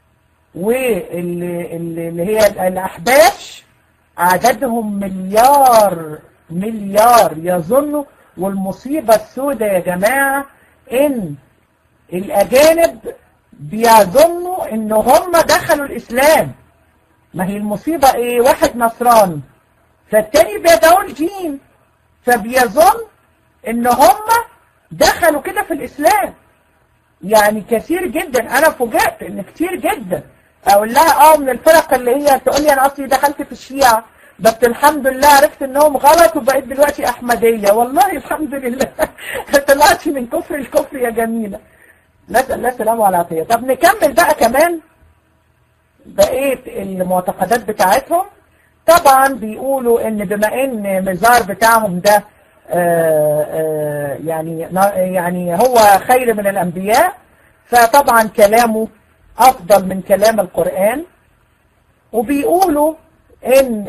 [SPEAKER 1] واللي هي الأحباش عددهم مليار مليار يظنوا والمصيبة السوداء يا جماعة ان الاجانب بيظنوا ان هم دخلوا الاسلام ما هي المصيبة ايه واحد نصراني فالتاني بيدعوا الدين فبيظن ان هم دخلوا كده في الاسلام يعني كثير جدا انا فوجئت ان كتير جدا اقول لها اه من الفرق اللي هي تقول لي انا اصلي دخلت في الشيعة بس الحمد لله عرفت انهم غلط وبقيت دلوقتي احمدية والله الحمد لله طلعت من كفر الكفر يا جميلة نسأل الله السلامة والعافية طب نكمل بقى كمان بقية المعتقدات بتاعتهم طبعا بيقولوا ان بما ان مزار بتاعهم ده آآ آآ يعني يعني هو خير من الانبياء فطبعا كلامه افضل من كلام القرآن وبيقولوا ان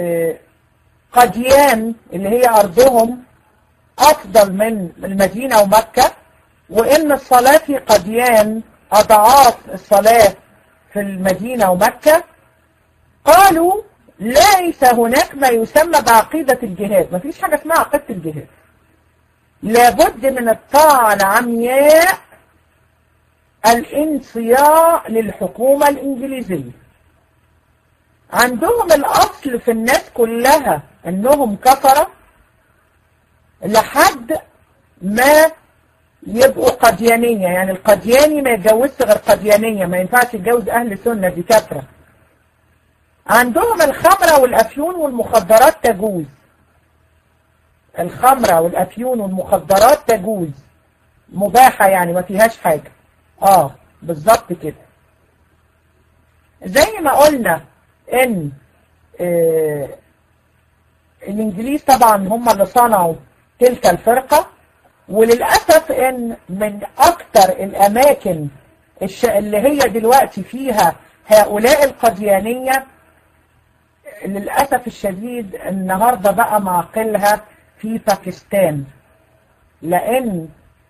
[SPEAKER 1] قديان اللي هي ارضهم افضل من المدينة ومكة وان الصلاة في قديان اضعاف الصلاة في المدينة ومكة قالوا ليس هناك ما يسمى بعقيدة الجهاد ما فيش حاجة اسمها عقيدة الجهاد لابد من الطاعة العمياء الانصياع للحكومة الانجليزية عندهم الاصل في الناس كلها انهم كفرة لحد ما يبقوا قديانية يعني القدياني ما يتجوزش غير قديانية ما ينفعش يتجوز اهل سنة دي كفرة عندهم الخمرة والافيون والمخدرات تجوز الخمرة والافيون والمخدرات تجوز مباحة يعني ما فيهاش حاجة اه بالظبط كده زي ما قلنا ان آه الانجليز طبعا هم اللي صنعوا تلك الفرقة وللأسف ان من اكتر الاماكن اللي هي دلوقتي فيها هؤلاء القديانية للأسف الشديد النهاردة بقى معقلها في باكستان لأن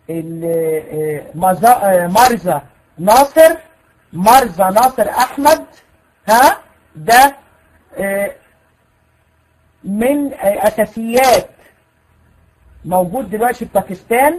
[SPEAKER 1] مرزا ناصر مرزا ناصر أحمد ها ده من أساسيات موجود دلوقتي في باكستان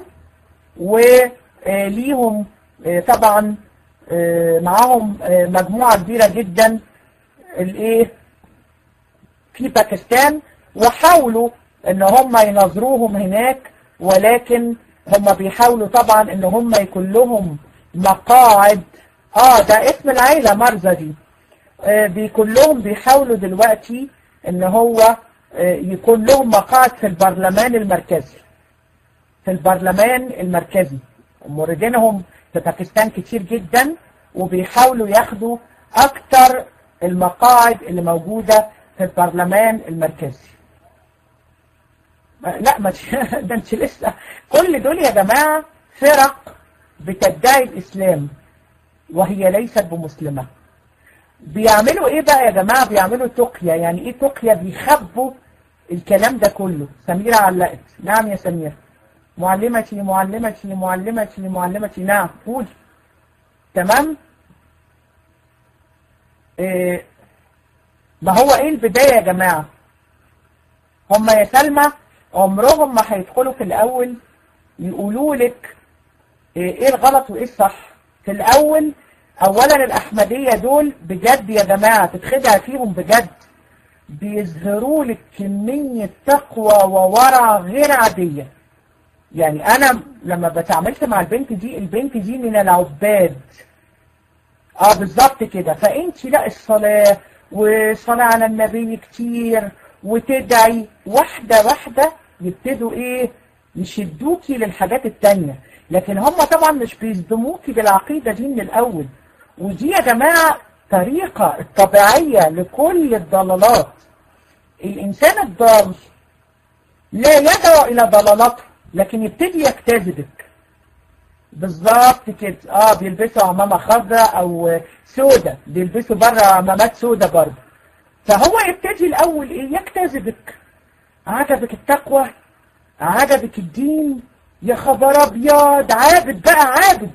[SPEAKER 1] وليهم طبعا معاهم مجموعة كبيرة جدا الايه في باكستان وحاولوا ان هم ينظروهم هناك ولكن هم بيحاولوا طبعا ان هم يكون لهم مقاعد اه ده اسم العيلة مرزا دي آه بيكون لهم بيحاولوا دلوقتي ان هو آه يكون لهم مقاعد في البرلمان المركزي في البرلمان المركزي موردينهم في باكستان كتير جدا وبيحاولوا ياخدوا اكتر المقاعد اللي موجودة في البرلمان المركزي لا ما ده انت لسه كل دول يا جماعة فرق بتدعي الإسلام وهي ليست بمسلمة بيعملوا ايه بقى يا جماعة بيعملوا تقية يعني ايه تقية بيخبوا الكلام ده كله سميرة علقت نعم يا سميرة معلمتي معلمتي معلمتي معلمتي نعم قول تمام إيه ما هو ايه البداية يا جماعة هم يا سلمى عمرهم ما هيدخلوا في الاول يقولوا لك ايه الغلط وايه الصح في الاول اولا الاحمدية دول بجد يا جماعة تتخدع فيهم بجد بيظهروا لك كمية تقوى وورع غير عادية يعني انا لما بتعاملت مع البنت دي البنت دي من العباد اه بالظبط كده فانت لا الصلاة وصلاة على النبي كتير وتدعي واحدة واحدة يبتدوا ايه يشدوكي للحاجات التانية لكن هم طبعا مش بيصدموكي بالعقيدة دي من الاول ودي يا جماعة طريقة الطبيعية لكل الضلالات الانسان الضال لا يدعو الى ضلالته لكن يبتدي يجتذبك بالظبط كده اه بيلبسوا عمامة خضراء او سودة بيلبسوا بره عمامات سودة برضه فهو يبتدي الاول ايه يجتذبك عجبك التقوى عجبك الدين يا خبر ابيض عابد بقى عابد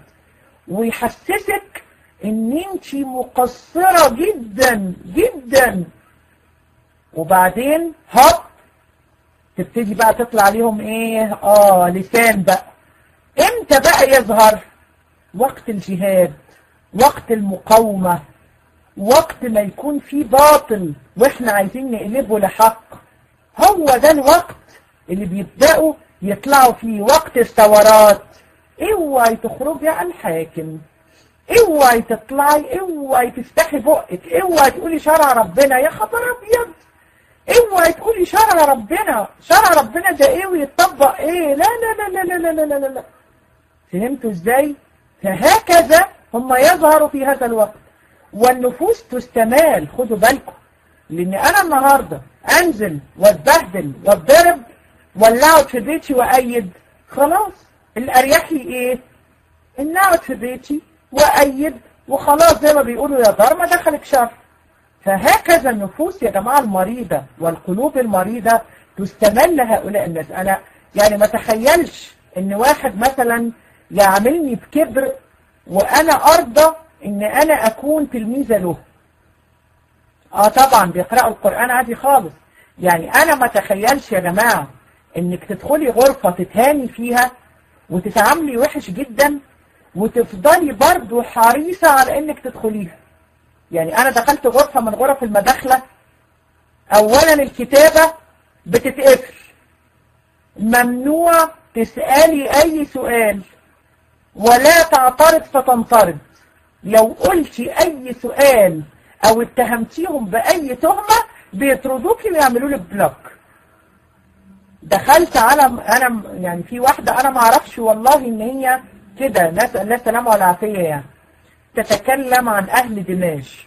[SPEAKER 1] ويحسسك ان انت مقصرة جدا جدا وبعدين هوب تبتدي بقى تطلع عليهم ايه اه لسان بقى امتى بقى يظهر وقت الجهاد وقت المقاومة وقت ما يكون في باطل واحنا عايزين نقلبه لحق هو ده الوقت اللي بيبدأوا يطلعوا فيه وقت الثورات اوعي تخرجي على الحاكم اوعي تطلعي اوعي تفتحي بقك اوعي تقولي شرع ربنا يا خبر ابيض اوعي تقولي شرع ربنا شرع ربنا ده ايه ويتطبق ايه لا لا لا لا لا لا لا لا لا فهمتوا ازاي فهكذا هم يظهروا في هذا الوقت والنفوس تستمال خدوا بالكم لان انا النهاردة انزل واتبهدل واتضرب ولا اقعد في بيتي وايد خلاص الاريحي ايه ان اقعد في بيتي وايد وخلاص زي ما بيقولوا يا دار ما دخلك شر فهكذا النفوس يا جماعة المريضة والقلوب المريضة تستمل لهؤلاء الناس أنا يعني ما تخيلش إن واحد مثلا يعاملني بكبر وأنا أرضى إن أنا أكون تلميذة له آه طبعا بيقرأوا القرآن عادي خالص يعني أنا ما تخيلش يا جماعة إنك تدخلي غرفة تتهاني فيها وتتعاملي وحش جدا وتفضلي برضو حريصة على إنك تدخليها يعني أنا دخلت غرفة من غرف المداخلة أولا الكتابة بتتقفل ممنوع تسألي أي سؤال ولا تعترض فتنطرد لو قلتي أي سؤال أو اتهمتيهم بأي تهمة بيطردوكي ويعملوا لك بلوك دخلت على أنا يعني في واحدة أنا ما أعرفش والله إن هي كده ناس الله سلامة والعافية يعني تتكلم عن أهل دماج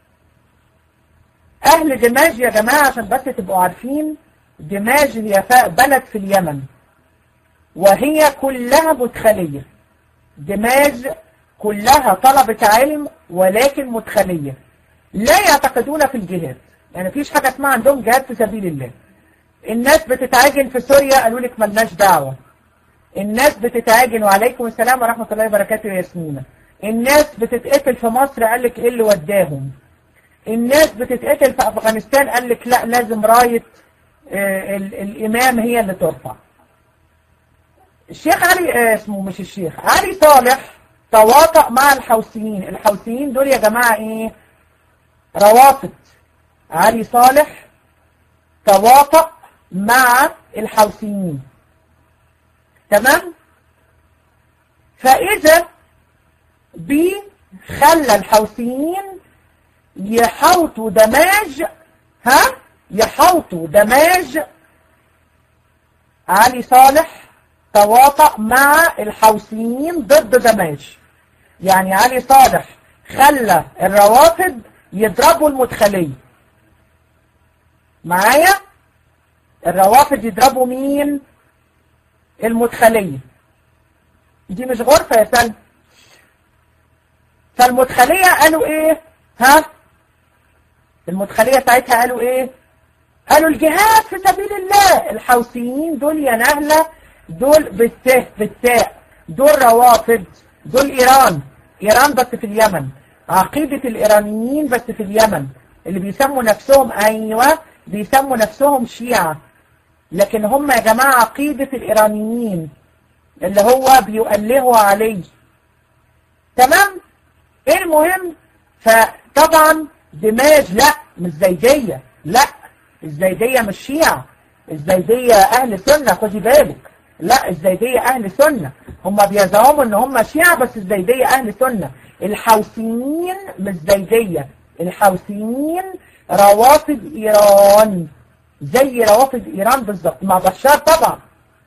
[SPEAKER 1] أهل دماج يا جماعة عشان بس تبقوا عارفين دماج هي بلد في اليمن وهي كلها مدخلية دماج كلها طلبة علم ولكن مدخلية لا يعتقدون في الجهاد يعني فيش حاجة اسمها عندهم جهاد في سبيل الله الناس بتتعاجن في سوريا قالوا لك ملناش دعوة الناس بتتعاجن وعليكم السلام ورحمة الله وبركاته يا ياسمينة الناس بتتقتل في مصر قال لك ايه اللي وداهم الناس بتتقتل في افغانستان قال لك لا لازم راية آه الامام هي اللي ترفع الشيخ علي آه اسمه مش الشيخ علي صالح تواطأ مع الحوثيين الحوثيين دول يا جماعة ايه روافض علي صالح تواطأ مع الحوثيين تمام فإذا بخلى الحوثيين يحوطوا دماج ها يحوطوا دماج علي صالح تواطأ مع الحوثيين ضد دماج يعني علي صالح خلى الروافض يضربوا المدخلية معايا الروافض يضربوا مين المدخلية دي مش غرفة يا سلمى فالمدخلية قالوا ايه ها المدخلية بتاعتها قالوا ايه قالوا الجهاد في سبيل الله الحوثيين دول يا نهلة دول بالته بالتاء دول روافض دول ايران ايران بس في اليمن عقيدة الايرانيين بس في اليمن اللي بيسموا نفسهم ايوه بيسموا نفسهم شيعة لكن هم يا جماعة عقيدة الايرانيين اللي هو بيؤلهوا عليه تمام ايه المهم فطبعا دماج لا مش زيدية لا الزيدية مش شيعة الزيدية اهل سنة خدي بالك لا الزيدية اهل سنة هم بيزعموا ان هم شيعة بس الزيدية اهل سنة الحوثيين مش زيدية الحوثيين روافض ايران زي روافض ايران بالظبط مع بشار طبعا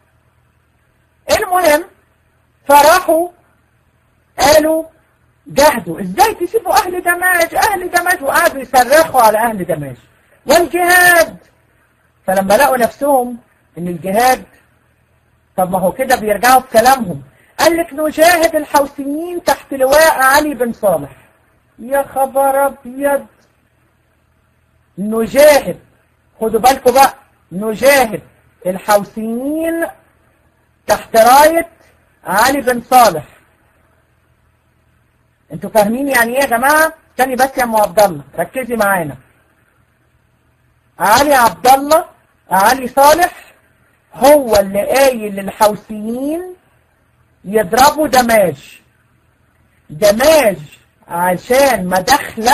[SPEAKER 1] المهم فراحوا قالوا جهدوا ازاي تسيبوا اهل دماج اهل دماج وقعدوا يصرخوا على اهل دماج والجهاد فلما لقوا نفسهم ان الجهاد طب ما هو كده بيرجعوا في كلامهم قال لك نجاهد الحوثيين تحت لواء علي بن صالح يا خبر ابيض نجاهد خدوا بالكم بقى نجاهد الحوثيين تحت راية علي بن صالح انتوا فاهمين يعني ايه يا جماعة تاني بس يا ام عبد الله ركزي معانا علي عبد الله علي صالح هو اللي قايل للحوثيين يضربوا دماج دماج عشان مداخلة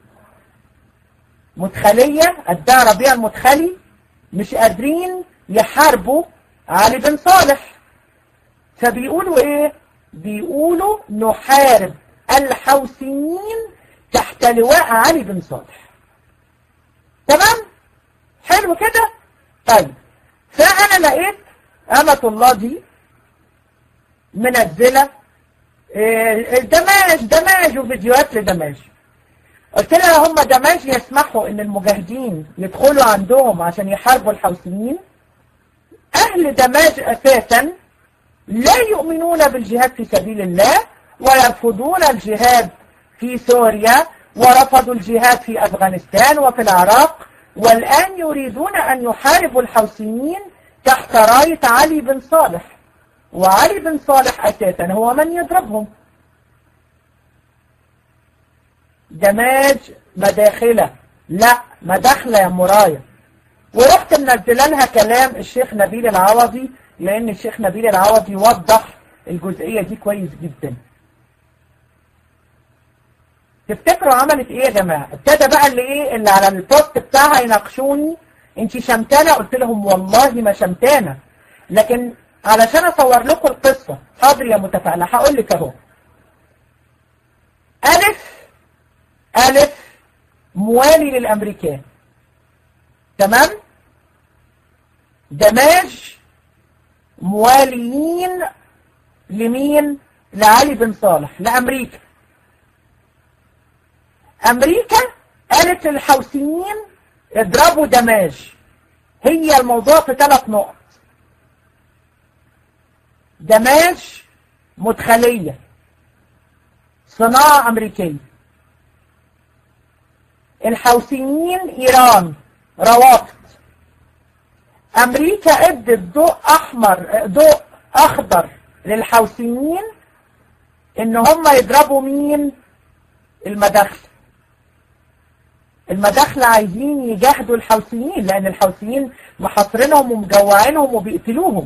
[SPEAKER 1] مدخلية قدها ربيع المدخلي مش قادرين يحاربوا علي بن صالح فبيقولوا ايه بيقولوا نحارب الحوثيين تحت لواء علي بن صالح تمام حلو كده طيب فانا لقيت امة الله دي منزلة دماج دماج وفيديوهات لدماج قلت لها هم دماج يسمحوا ان المجاهدين يدخلوا عندهم عشان يحاربوا الحوثيين اهل دماج اساسا لا يؤمنون بالجهاد في سبيل الله ويرفضون الجهاد في سوريا ورفضوا الجهاد في افغانستان وفي العراق والان يريدون ان يحاربوا الحوثيين تحت راية علي بن صالح وعلي بن صالح اساسا هو من يضربهم دماج مداخلة لا مداخلة يا مرايا ورحت منزله لها كلام الشيخ نبيل العوضي لان الشيخ نبيل العوضي وضح الجزئية دي كويس جدا تفتكروا عملت ايه يا جماعة ابتدى بقى اللي ايه اللي على البوست بتاعها يناقشوني انت شمتانة قلت لهم والله ما شمتانة لكن علشان اصور لكم القصة حاضر يا متفائلة هقول لك اهو ألف ألف موالي للأمريكان تمام دماج مواليين لمين لعلي بن صالح لأمريكا أمريكا قالت للحوثيين اضربوا دماج هي الموضوع في ثلاث نقط دماج مدخلية صناعة أمريكية الحوثيين إيران روافض أمريكا ادت ضوء أحمر ضوء أخضر للحوثيين إن هم يضربوا مين المداخل المداخلة عايزين يجاهدوا الحوثيين لأن الحوثيين محاصرينهم ومجوعينهم وبيقتلوهم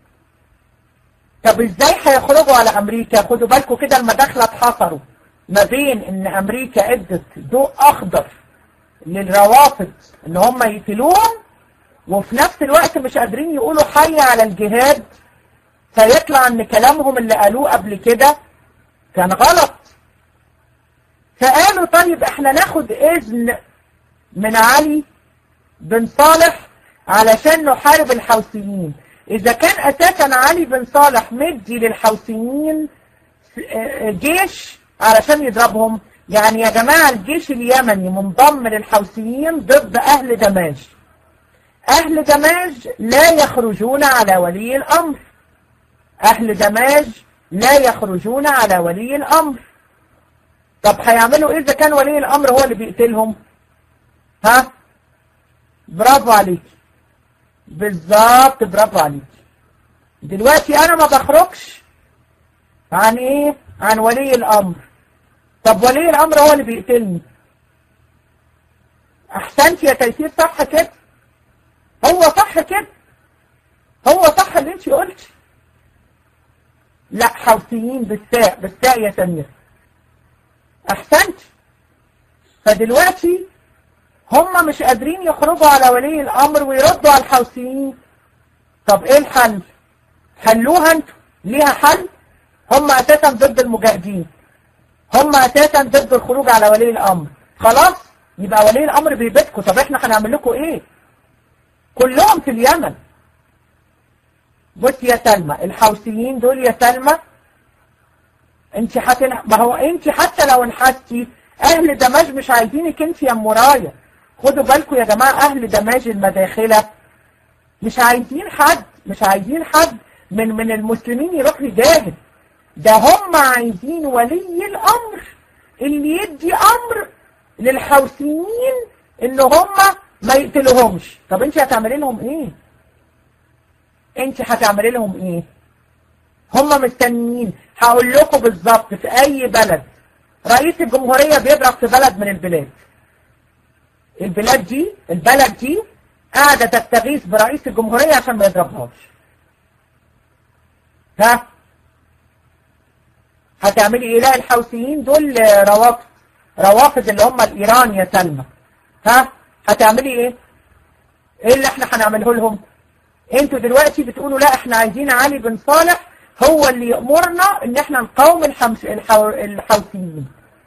[SPEAKER 1] طب ازاي هيخرجوا على امريكا خدوا بالكم كده المداخله اتحصروا ما بين ان امريكا ادت ضوء اخضر للروافض ان هم يقتلوهم وفي نفس الوقت مش قادرين يقولوا حي على الجهاد فيطلع ان كلامهم اللي قالوه قبل كده كان غلط فقالوا طيب احنا ناخد اذن من علي بن صالح علشان نحارب الحوثيين إذا كان أساسا علي بن صالح مدي للحوثيين جيش علشان يضربهم يعني يا جماعة الجيش اليمني منضم للحوثيين ضد أهل دماج أهل دماج لا يخرجون على ولي الأمر أهل دماج لا يخرجون على ولي الأمر طب هيعملوا إيه إذا كان ولي الأمر هو اللي بيقتلهم ها برافو عليك بالظبط برافو عليك دلوقتي انا ما بخرجش عن ايه عن ولي الامر طب ولي الامر هو اللي بيقتلني احسنت يا تيسير صح كده هو صح كده هو صح اللي انت قلت لا حوثيين بالتاء بالتاء يا سمير احسنت فدلوقتي هم مش قادرين يخرجوا على ولي الامر ويردوا على الحوثيين طب ايه الحل حلوها انتوا ليها حل هم اساسا ضد المجاهدين هم اساسا ضد الخروج على ولي الامر خلاص يبقى ولي الامر بيبيتكم طب احنا هنعمل لكم ايه كلهم في اليمن بص يا سلمى الحوثيين دول يا سلمى انت حتى ما هو انت حتى لو انحستي اهل دماج مش عايزينك انت يا مرايه خدوا بالكم يا جماعه اهل دماج المداخله مش عايزين حد مش عايزين حد من من المسلمين يروح يجاهد ده هم عايزين ولي الامر اللي يدي امر للحوثيين ان هم ما يقتلوهمش طب انت هتعملي لهم ايه انت هتعملي لهم ايه هم مستنيين هقول لكم بالظبط في اي بلد رئيس الجمهورية بيضرب في بلد من البلاد البلاد دي البلد دي قاعدة تستغيث برئيس الجمهورية عشان ما يضربهاش ها هتعملي ايه لا الحوثيين دول روافض روافض اللي هم الايران يا سلمى ها هتعملي ايه ايه اللي احنا هنعمله لهم انتوا دلوقتي بتقولوا لا احنا عايزين علي بن صالح هو اللي يأمرنا ان احنا نقاوم الحمس الحو... الحوثيين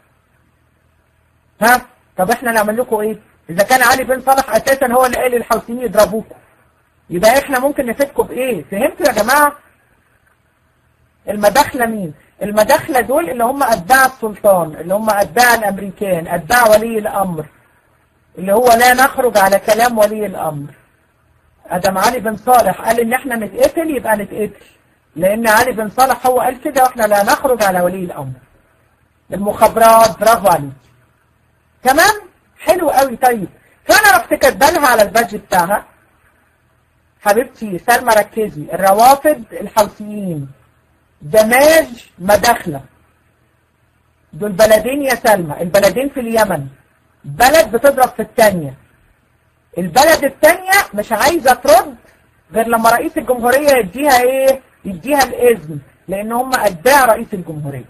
[SPEAKER 1] ها طب احنا نعمل لكم ايه اذا كان علي بن صالح اساسا هو اللي قال للحوثيين يضربوكم يبقى احنا ممكن نفيدكم بايه فهمتوا يا جماعه المداخله مين المداخله دول اللي هم اتباع السلطان اللي هم اتباع الامريكان اتباع ولي الامر اللي هو لا نخرج على كلام ولي الامر ادم علي بن صالح قال ان احنا نتقتل يبقى نتقتل لان علي بن صالح هو قال كده واحنا لا نخرج على ولي الامر المخابرات برافو عليك تمام حلو قوي طيب فانا رحت كاتبالها على البادج بتاعها حبيبتي سلمى ركزي الروافد الحوثيين دماج مداخله دول بلدين يا سلمى البلدين في اليمن بلد بتضرب في الثانيه البلد الثانيه مش عايزه ترد غير لما رئيس الجمهوريه يديها ايه يديها الاذن لان هم اتباع رئيس الجمهوريه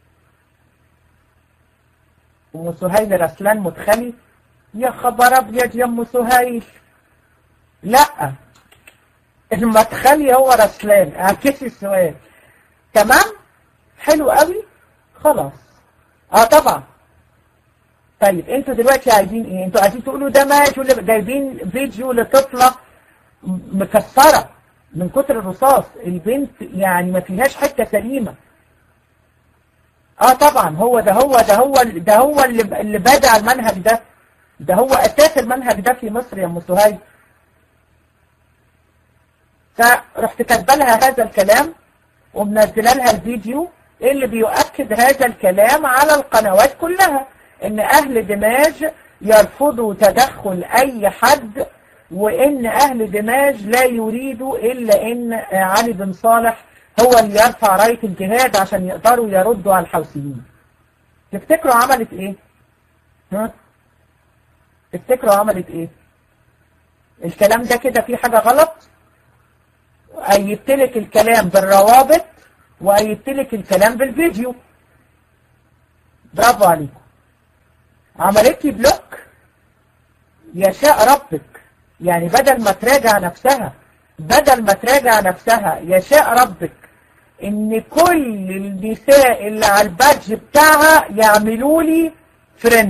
[SPEAKER 1] ام سهيل رسلان مدخلي يا خبر ابيض يا ام سهيل لا المدخلي هو رسلان اعكسي السؤال تمام حلو قوي خلاص اه طبعا طيب انتوا دلوقتي عايزين ايه انتوا عايزين تقولوا ده مات ولا جايبين فيديو لطفله مكسره من كتر الرصاص البنت يعني ما فيهاش حته سليمه اه طبعا هو ده هو ده هو ده هو اللي اللي بدع المنهج ده ده هو اساس المنهج ده في مصر يا ام سهيل فرحت كاتبه لها هذا الكلام ومنزله لها الفيديو اللي بيؤكد هذا الكلام على القنوات كلها ان اهل دماج يرفضوا تدخل اي حد وان اهل دماج لا يريدوا الا ان علي بن صالح هو اللي يرفع راية الجهاد عشان يقدروا يردوا على الحوثيين تفتكروا عملت ايه ها تفتكروا عملت ايه الكلام ده كده فيه حاجة غلط ايدتلك الكلام بالروابط وايدتلك الكلام بالفيديو برافو عليكم عملت لي بلوك يشاء ربك يعني بدل ما تراجع نفسها بدل ما تراجع نفسها يشاء ربك ان كل النساء اللي على البادج بتاعها يعملوا لي فريند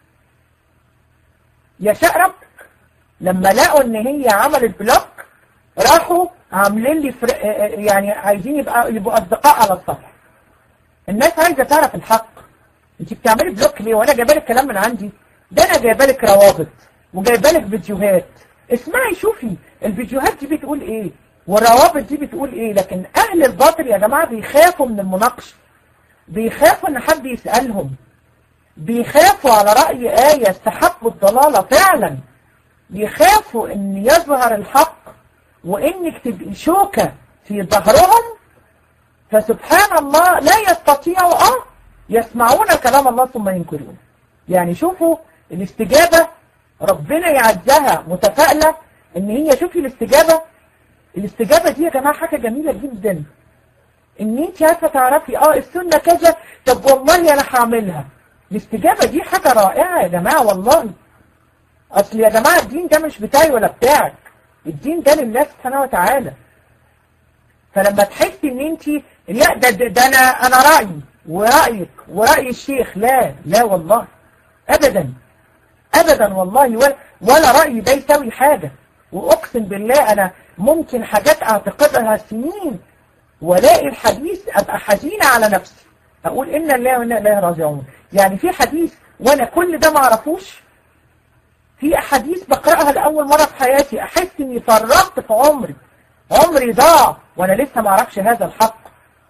[SPEAKER 1] يشاء ربك لما لقوا ان هي عملت بلوك راحوا عاملين لي فر... يعني عايزين يبقى يبقوا اصدقاء على السطح الناس عايزه تعرف الحق انت بتعملي بلوك ليه وانا جايبه لك كلام من عندي ده انا جايبه لك روابط وجايبه لك فيديوهات اسمعي شوفي الفيديوهات دي بتقول ايه والروابط دي بتقول ايه لكن اهل الباطل يا جماعة بيخافوا من المناقشة بيخافوا ان حد يسألهم بيخافوا على رأي آية استحقوا الضلالة فعلا بيخافوا ان يظهر الحق وانك تبقي شوكة في ظهرهم فسبحان الله لا يستطيعوا اه يسمعون كلام الله ثم ينكرون يعني شوفوا الاستجابة ربنا يعزها متفائلة ان هي شوفي الاستجابة الاستجابة دي يا جماعة حاجة جميلة جدا ان انت عارفة تعرفي اه السنة كذا طب والله انا هعملها الاستجابة دي حاجة رائعة يا جماعة والله اصل يا جماعة الدين ده مش بتاعي ولا بتاعك الدين ده لله سبحانه وتعالى فلما تحسي ان انت لا ده, ده, ده انا انا رأيي ورأيك ورأي الشيخ لا لا والله ابدا ابدا والله ولا, ولا رأيي ده يساوي حاجة واقسم بالله انا ممكن حاجات اعتقدها سنين والاقي الحديث ابقى حزينة على نفسي اقول ان الله وانا اليه راجعون يعني في حديث وانا كل ده ما اعرفوش في احاديث بقراها لاول مرة في حياتي احس اني فرطت في عمري عمري ضاع وانا لسه ما اعرفش هذا الحق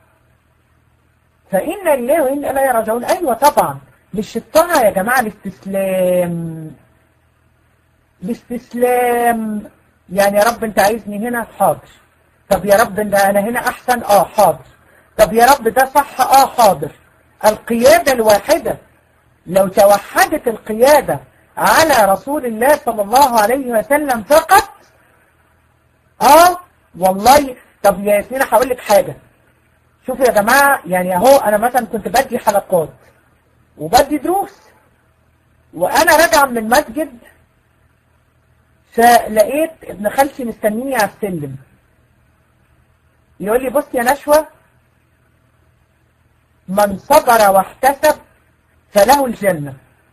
[SPEAKER 1] فإن الله وإن لا يرجعون أيوة طبعا مش الطاعة يا جماعة الاستسلام الاستسلام يعني يا رب انت عايزني هنا حاضر طب يا رب انت انا هنا احسن اه حاضر طب يا رب ده صح اه حاضر القيادة الواحدة لو توحدت القيادة على رسول الله صلى الله عليه وسلم فقط اه والله طب يا ياسمين هقول لك حاجة شوفوا يا جماعة يعني اهو انا مثلا كنت بدي حلقات وبدي دروس وانا راجعه من المسجد فلقيت ابن خالتي مستنيني على السلم يقول لي بص يا نشوة من صبر واحتسب فله الجنة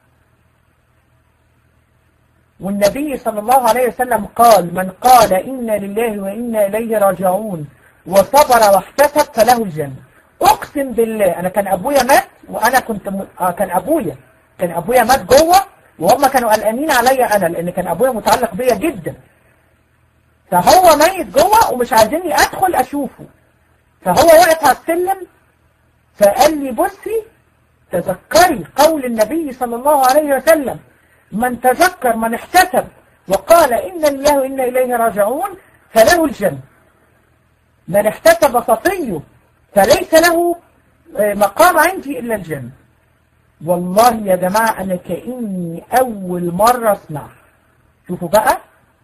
[SPEAKER 1] والنبي صلى الله عليه وسلم قال من قال إنا لله وإنا إليه راجعون وصبر واحتسب فله الجنة أقسم بالله أنا كان أبويا مات وأنا كنت م... آه كان أبويا كان أبويا مات جوه وهم كانوا قلقانين عليا أنا لأن كان أبويا متعلق بيا جدا فهو ميت جوه ومش عايزيني أدخل أشوفه فهو وقف على السلم فقال لي بصي تذكري قول النبي صلى الله عليه وسلم من تذكر من احتسب وقال إن الله وإنا إليه راجعون فله الجنة من احتسب صفيه فليس له مقام عندي إلا الجنة والله يا جماعة أنا كأني أول مرة أسمع شوفوا بقى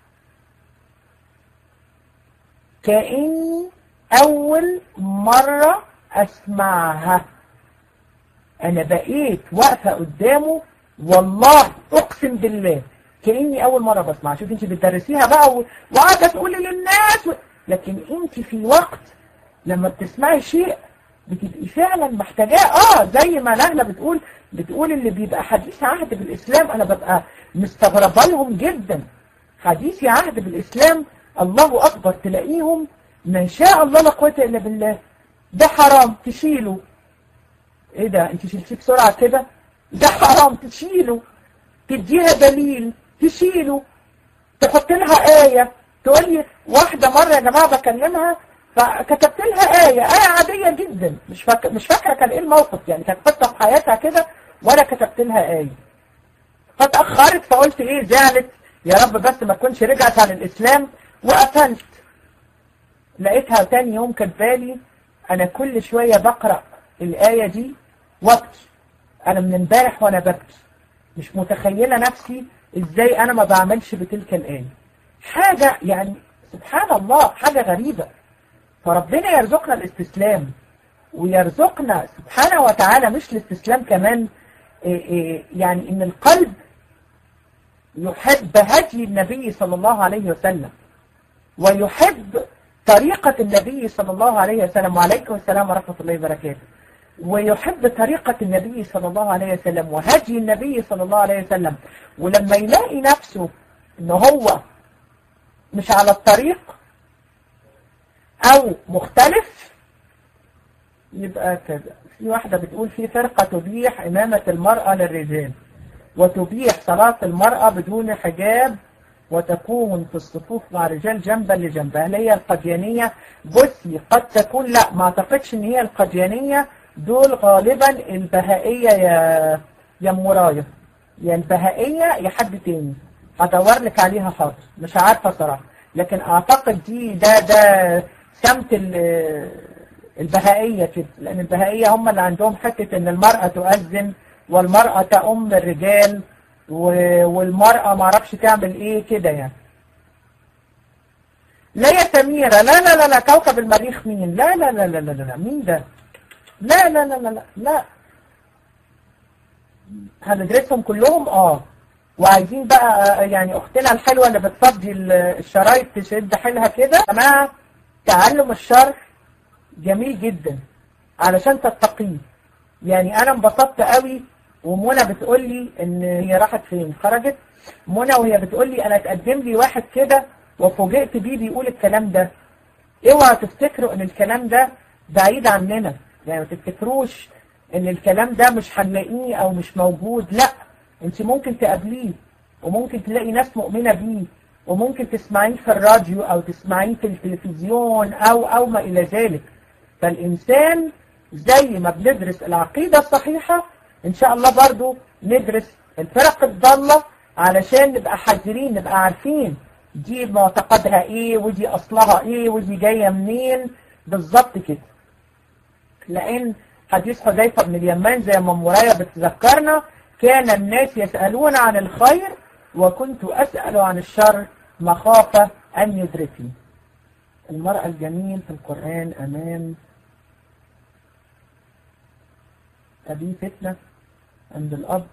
[SPEAKER 1] كأني أول مرة أسمعها أنا بقيت واقفة قدامه والله أقسم بالله كأني أول مرة بسمع شوف أنت بتدرسيها بقى وقاعدة تقولي للناس و... لكن أنت في وقت لما بتسمعي شيء بتبقي فعلا محتاجاه اه زي ما نهلة بتقول بتقول اللي بيبقى حديث عهد بالإسلام أنا ببقى مستغربة لهم جدا حديث عهد بالإسلام الله أكبر تلاقيهم ما شاء الله لا قوة إلا بالله ده حرام تشيله ايه ده انت شلتيه بسرعة كده ده حرام تشيله تديها دليل تشيله تحط لها آية تقول لي واحدة مرة يا جماعة بكلمها فكتبت لها آية آية عادية جدا مش فاكرة مش فاكرة كان ايه الموقف يعني كانت خطة في حياتها كده ولا كتبت لها آية فتأخرت فقلت ايه زعلت يا رب بس ما تكونش رجعت عن الإسلام وقفلت لقيتها تاني يوم كاتبالي أنا كل شوية بقرأ الآية دي وابكي أنا من امبارح وأنا ببكي مش متخيلة نفسي إزاي أنا ما بعملش بتلك الآية حاجة يعني سبحان الله حاجة غريبة فربنا يرزقنا الاستسلام ويرزقنا سبحانه وتعالى مش الاستسلام كمان إيه إيه يعني إن القلب يحب هدي النبي صلى الله عليه وسلم ويحب طريقة النبي صلى الله عليه وسلم وعليكم السلام ورحمة الله وبركاته ويحب طريقة النبي صلى الله عليه وسلم وهدي النبي صلى الله عليه وسلم ولما يلاقي نفسه ان هو مش على الطريق او مختلف يبقى كده في واحدة بتقول في فرقة تبيح امامة المرأة للرجال وتبيح صلاة المرأة بدون حجاب وتكون في الصفوف مع الرجال جنبا لجنب هل هي القديانية بصي قد تكون لا ما اعتقدش ان هي القديانية دول غالبا البهائية يا يا مرايا يا البهائية يا حد تاني هدور لك عليها حاضر مش عارفة صراحة لكن اعتقد دي ده ده سمت البهائية كده لان البهائية هم اللي عندهم حتة ان المرأة تؤذن والمرأة تأم الرجال و- والمرأة معرفش تعمل ايه كده يعني لا يا سميرة لا لا لا لا كوكب المريخ مين لا لا لا لا لا لا, لا. مين ده لا لا لا لا لا, لا. هندرسهم كلهم اه وعايزين بقى آه، يعني اختنا الحلوه اللي بتفضي ال- الشرايط تشد حيلها كده يا جماعه تعلم الشرح جميل جدا علشان تتقيه يعني انا انبسطت قوي ومنى بتقول لي ان هي راحت فين خرجت منى وهي بتقول لي انا اتقدم لي واحد كده وفوجئت بيه بيقول الكلام ده اوعى تفتكروا ان الكلام ده بعيد عننا يعني ما تفتكروش ان الكلام ده مش هنلاقيه او مش موجود لا انت ممكن تقابليه وممكن تلاقي ناس مؤمنة بيه وممكن تسمعيه في الراديو او تسمعيه في التلفزيون او او ما الى ذلك فالانسان زي ما بندرس العقيدة الصحيحة ان شاء الله برضو ندرس الفرق الضالة علشان نبقى حذرين نبقى عارفين دي معتقدها ايه ودي اصلها ايه ودي جاية منين بالظبط كده لان حديث حذيفة بن اليمان زي ما مرايا بتذكرنا كان الناس يسألون عن الخير وكنت أسأل عن الشر مخافة أن يدركني المرأة الجميل في القرآن أمام أبي فتنة عند الأب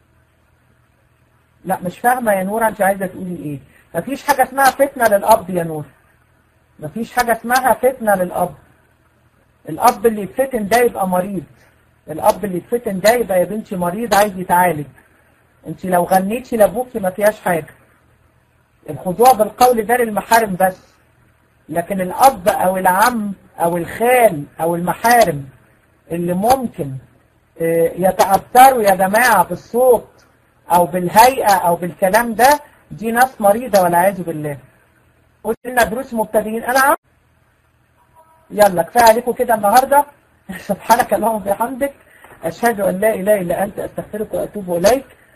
[SPEAKER 1] لا مش فاهمة يا نورة أنت عايزة تقولي إيه مفيش حاجة اسمها فتنة للأب يا نور مفيش حاجة اسمها فتنة للأب الأب اللي يتفتن ده يبقى مريض الأب اللي يتفتن ده يبقى يا بنتي مريض عايز يتعالج انت لو غنيتي لابوكي ما فيهاش حاجة الخضوع بالقول ده للمحارم بس لكن الأب أو العم أو الخال أو المحارم اللي ممكن آه، يتأثروا يا جماعة بالصوت أو بالهيئة أو بالكلام ده دي ناس مريضة والعياذ بالله قلت لنا دروس مبتدئين أنا عم يلا كفاية عليكم كده النهاردة سبحانك اللهم وبحمدك أشهد أن لا إله إلا أنت أستغفرك وأتوب إليك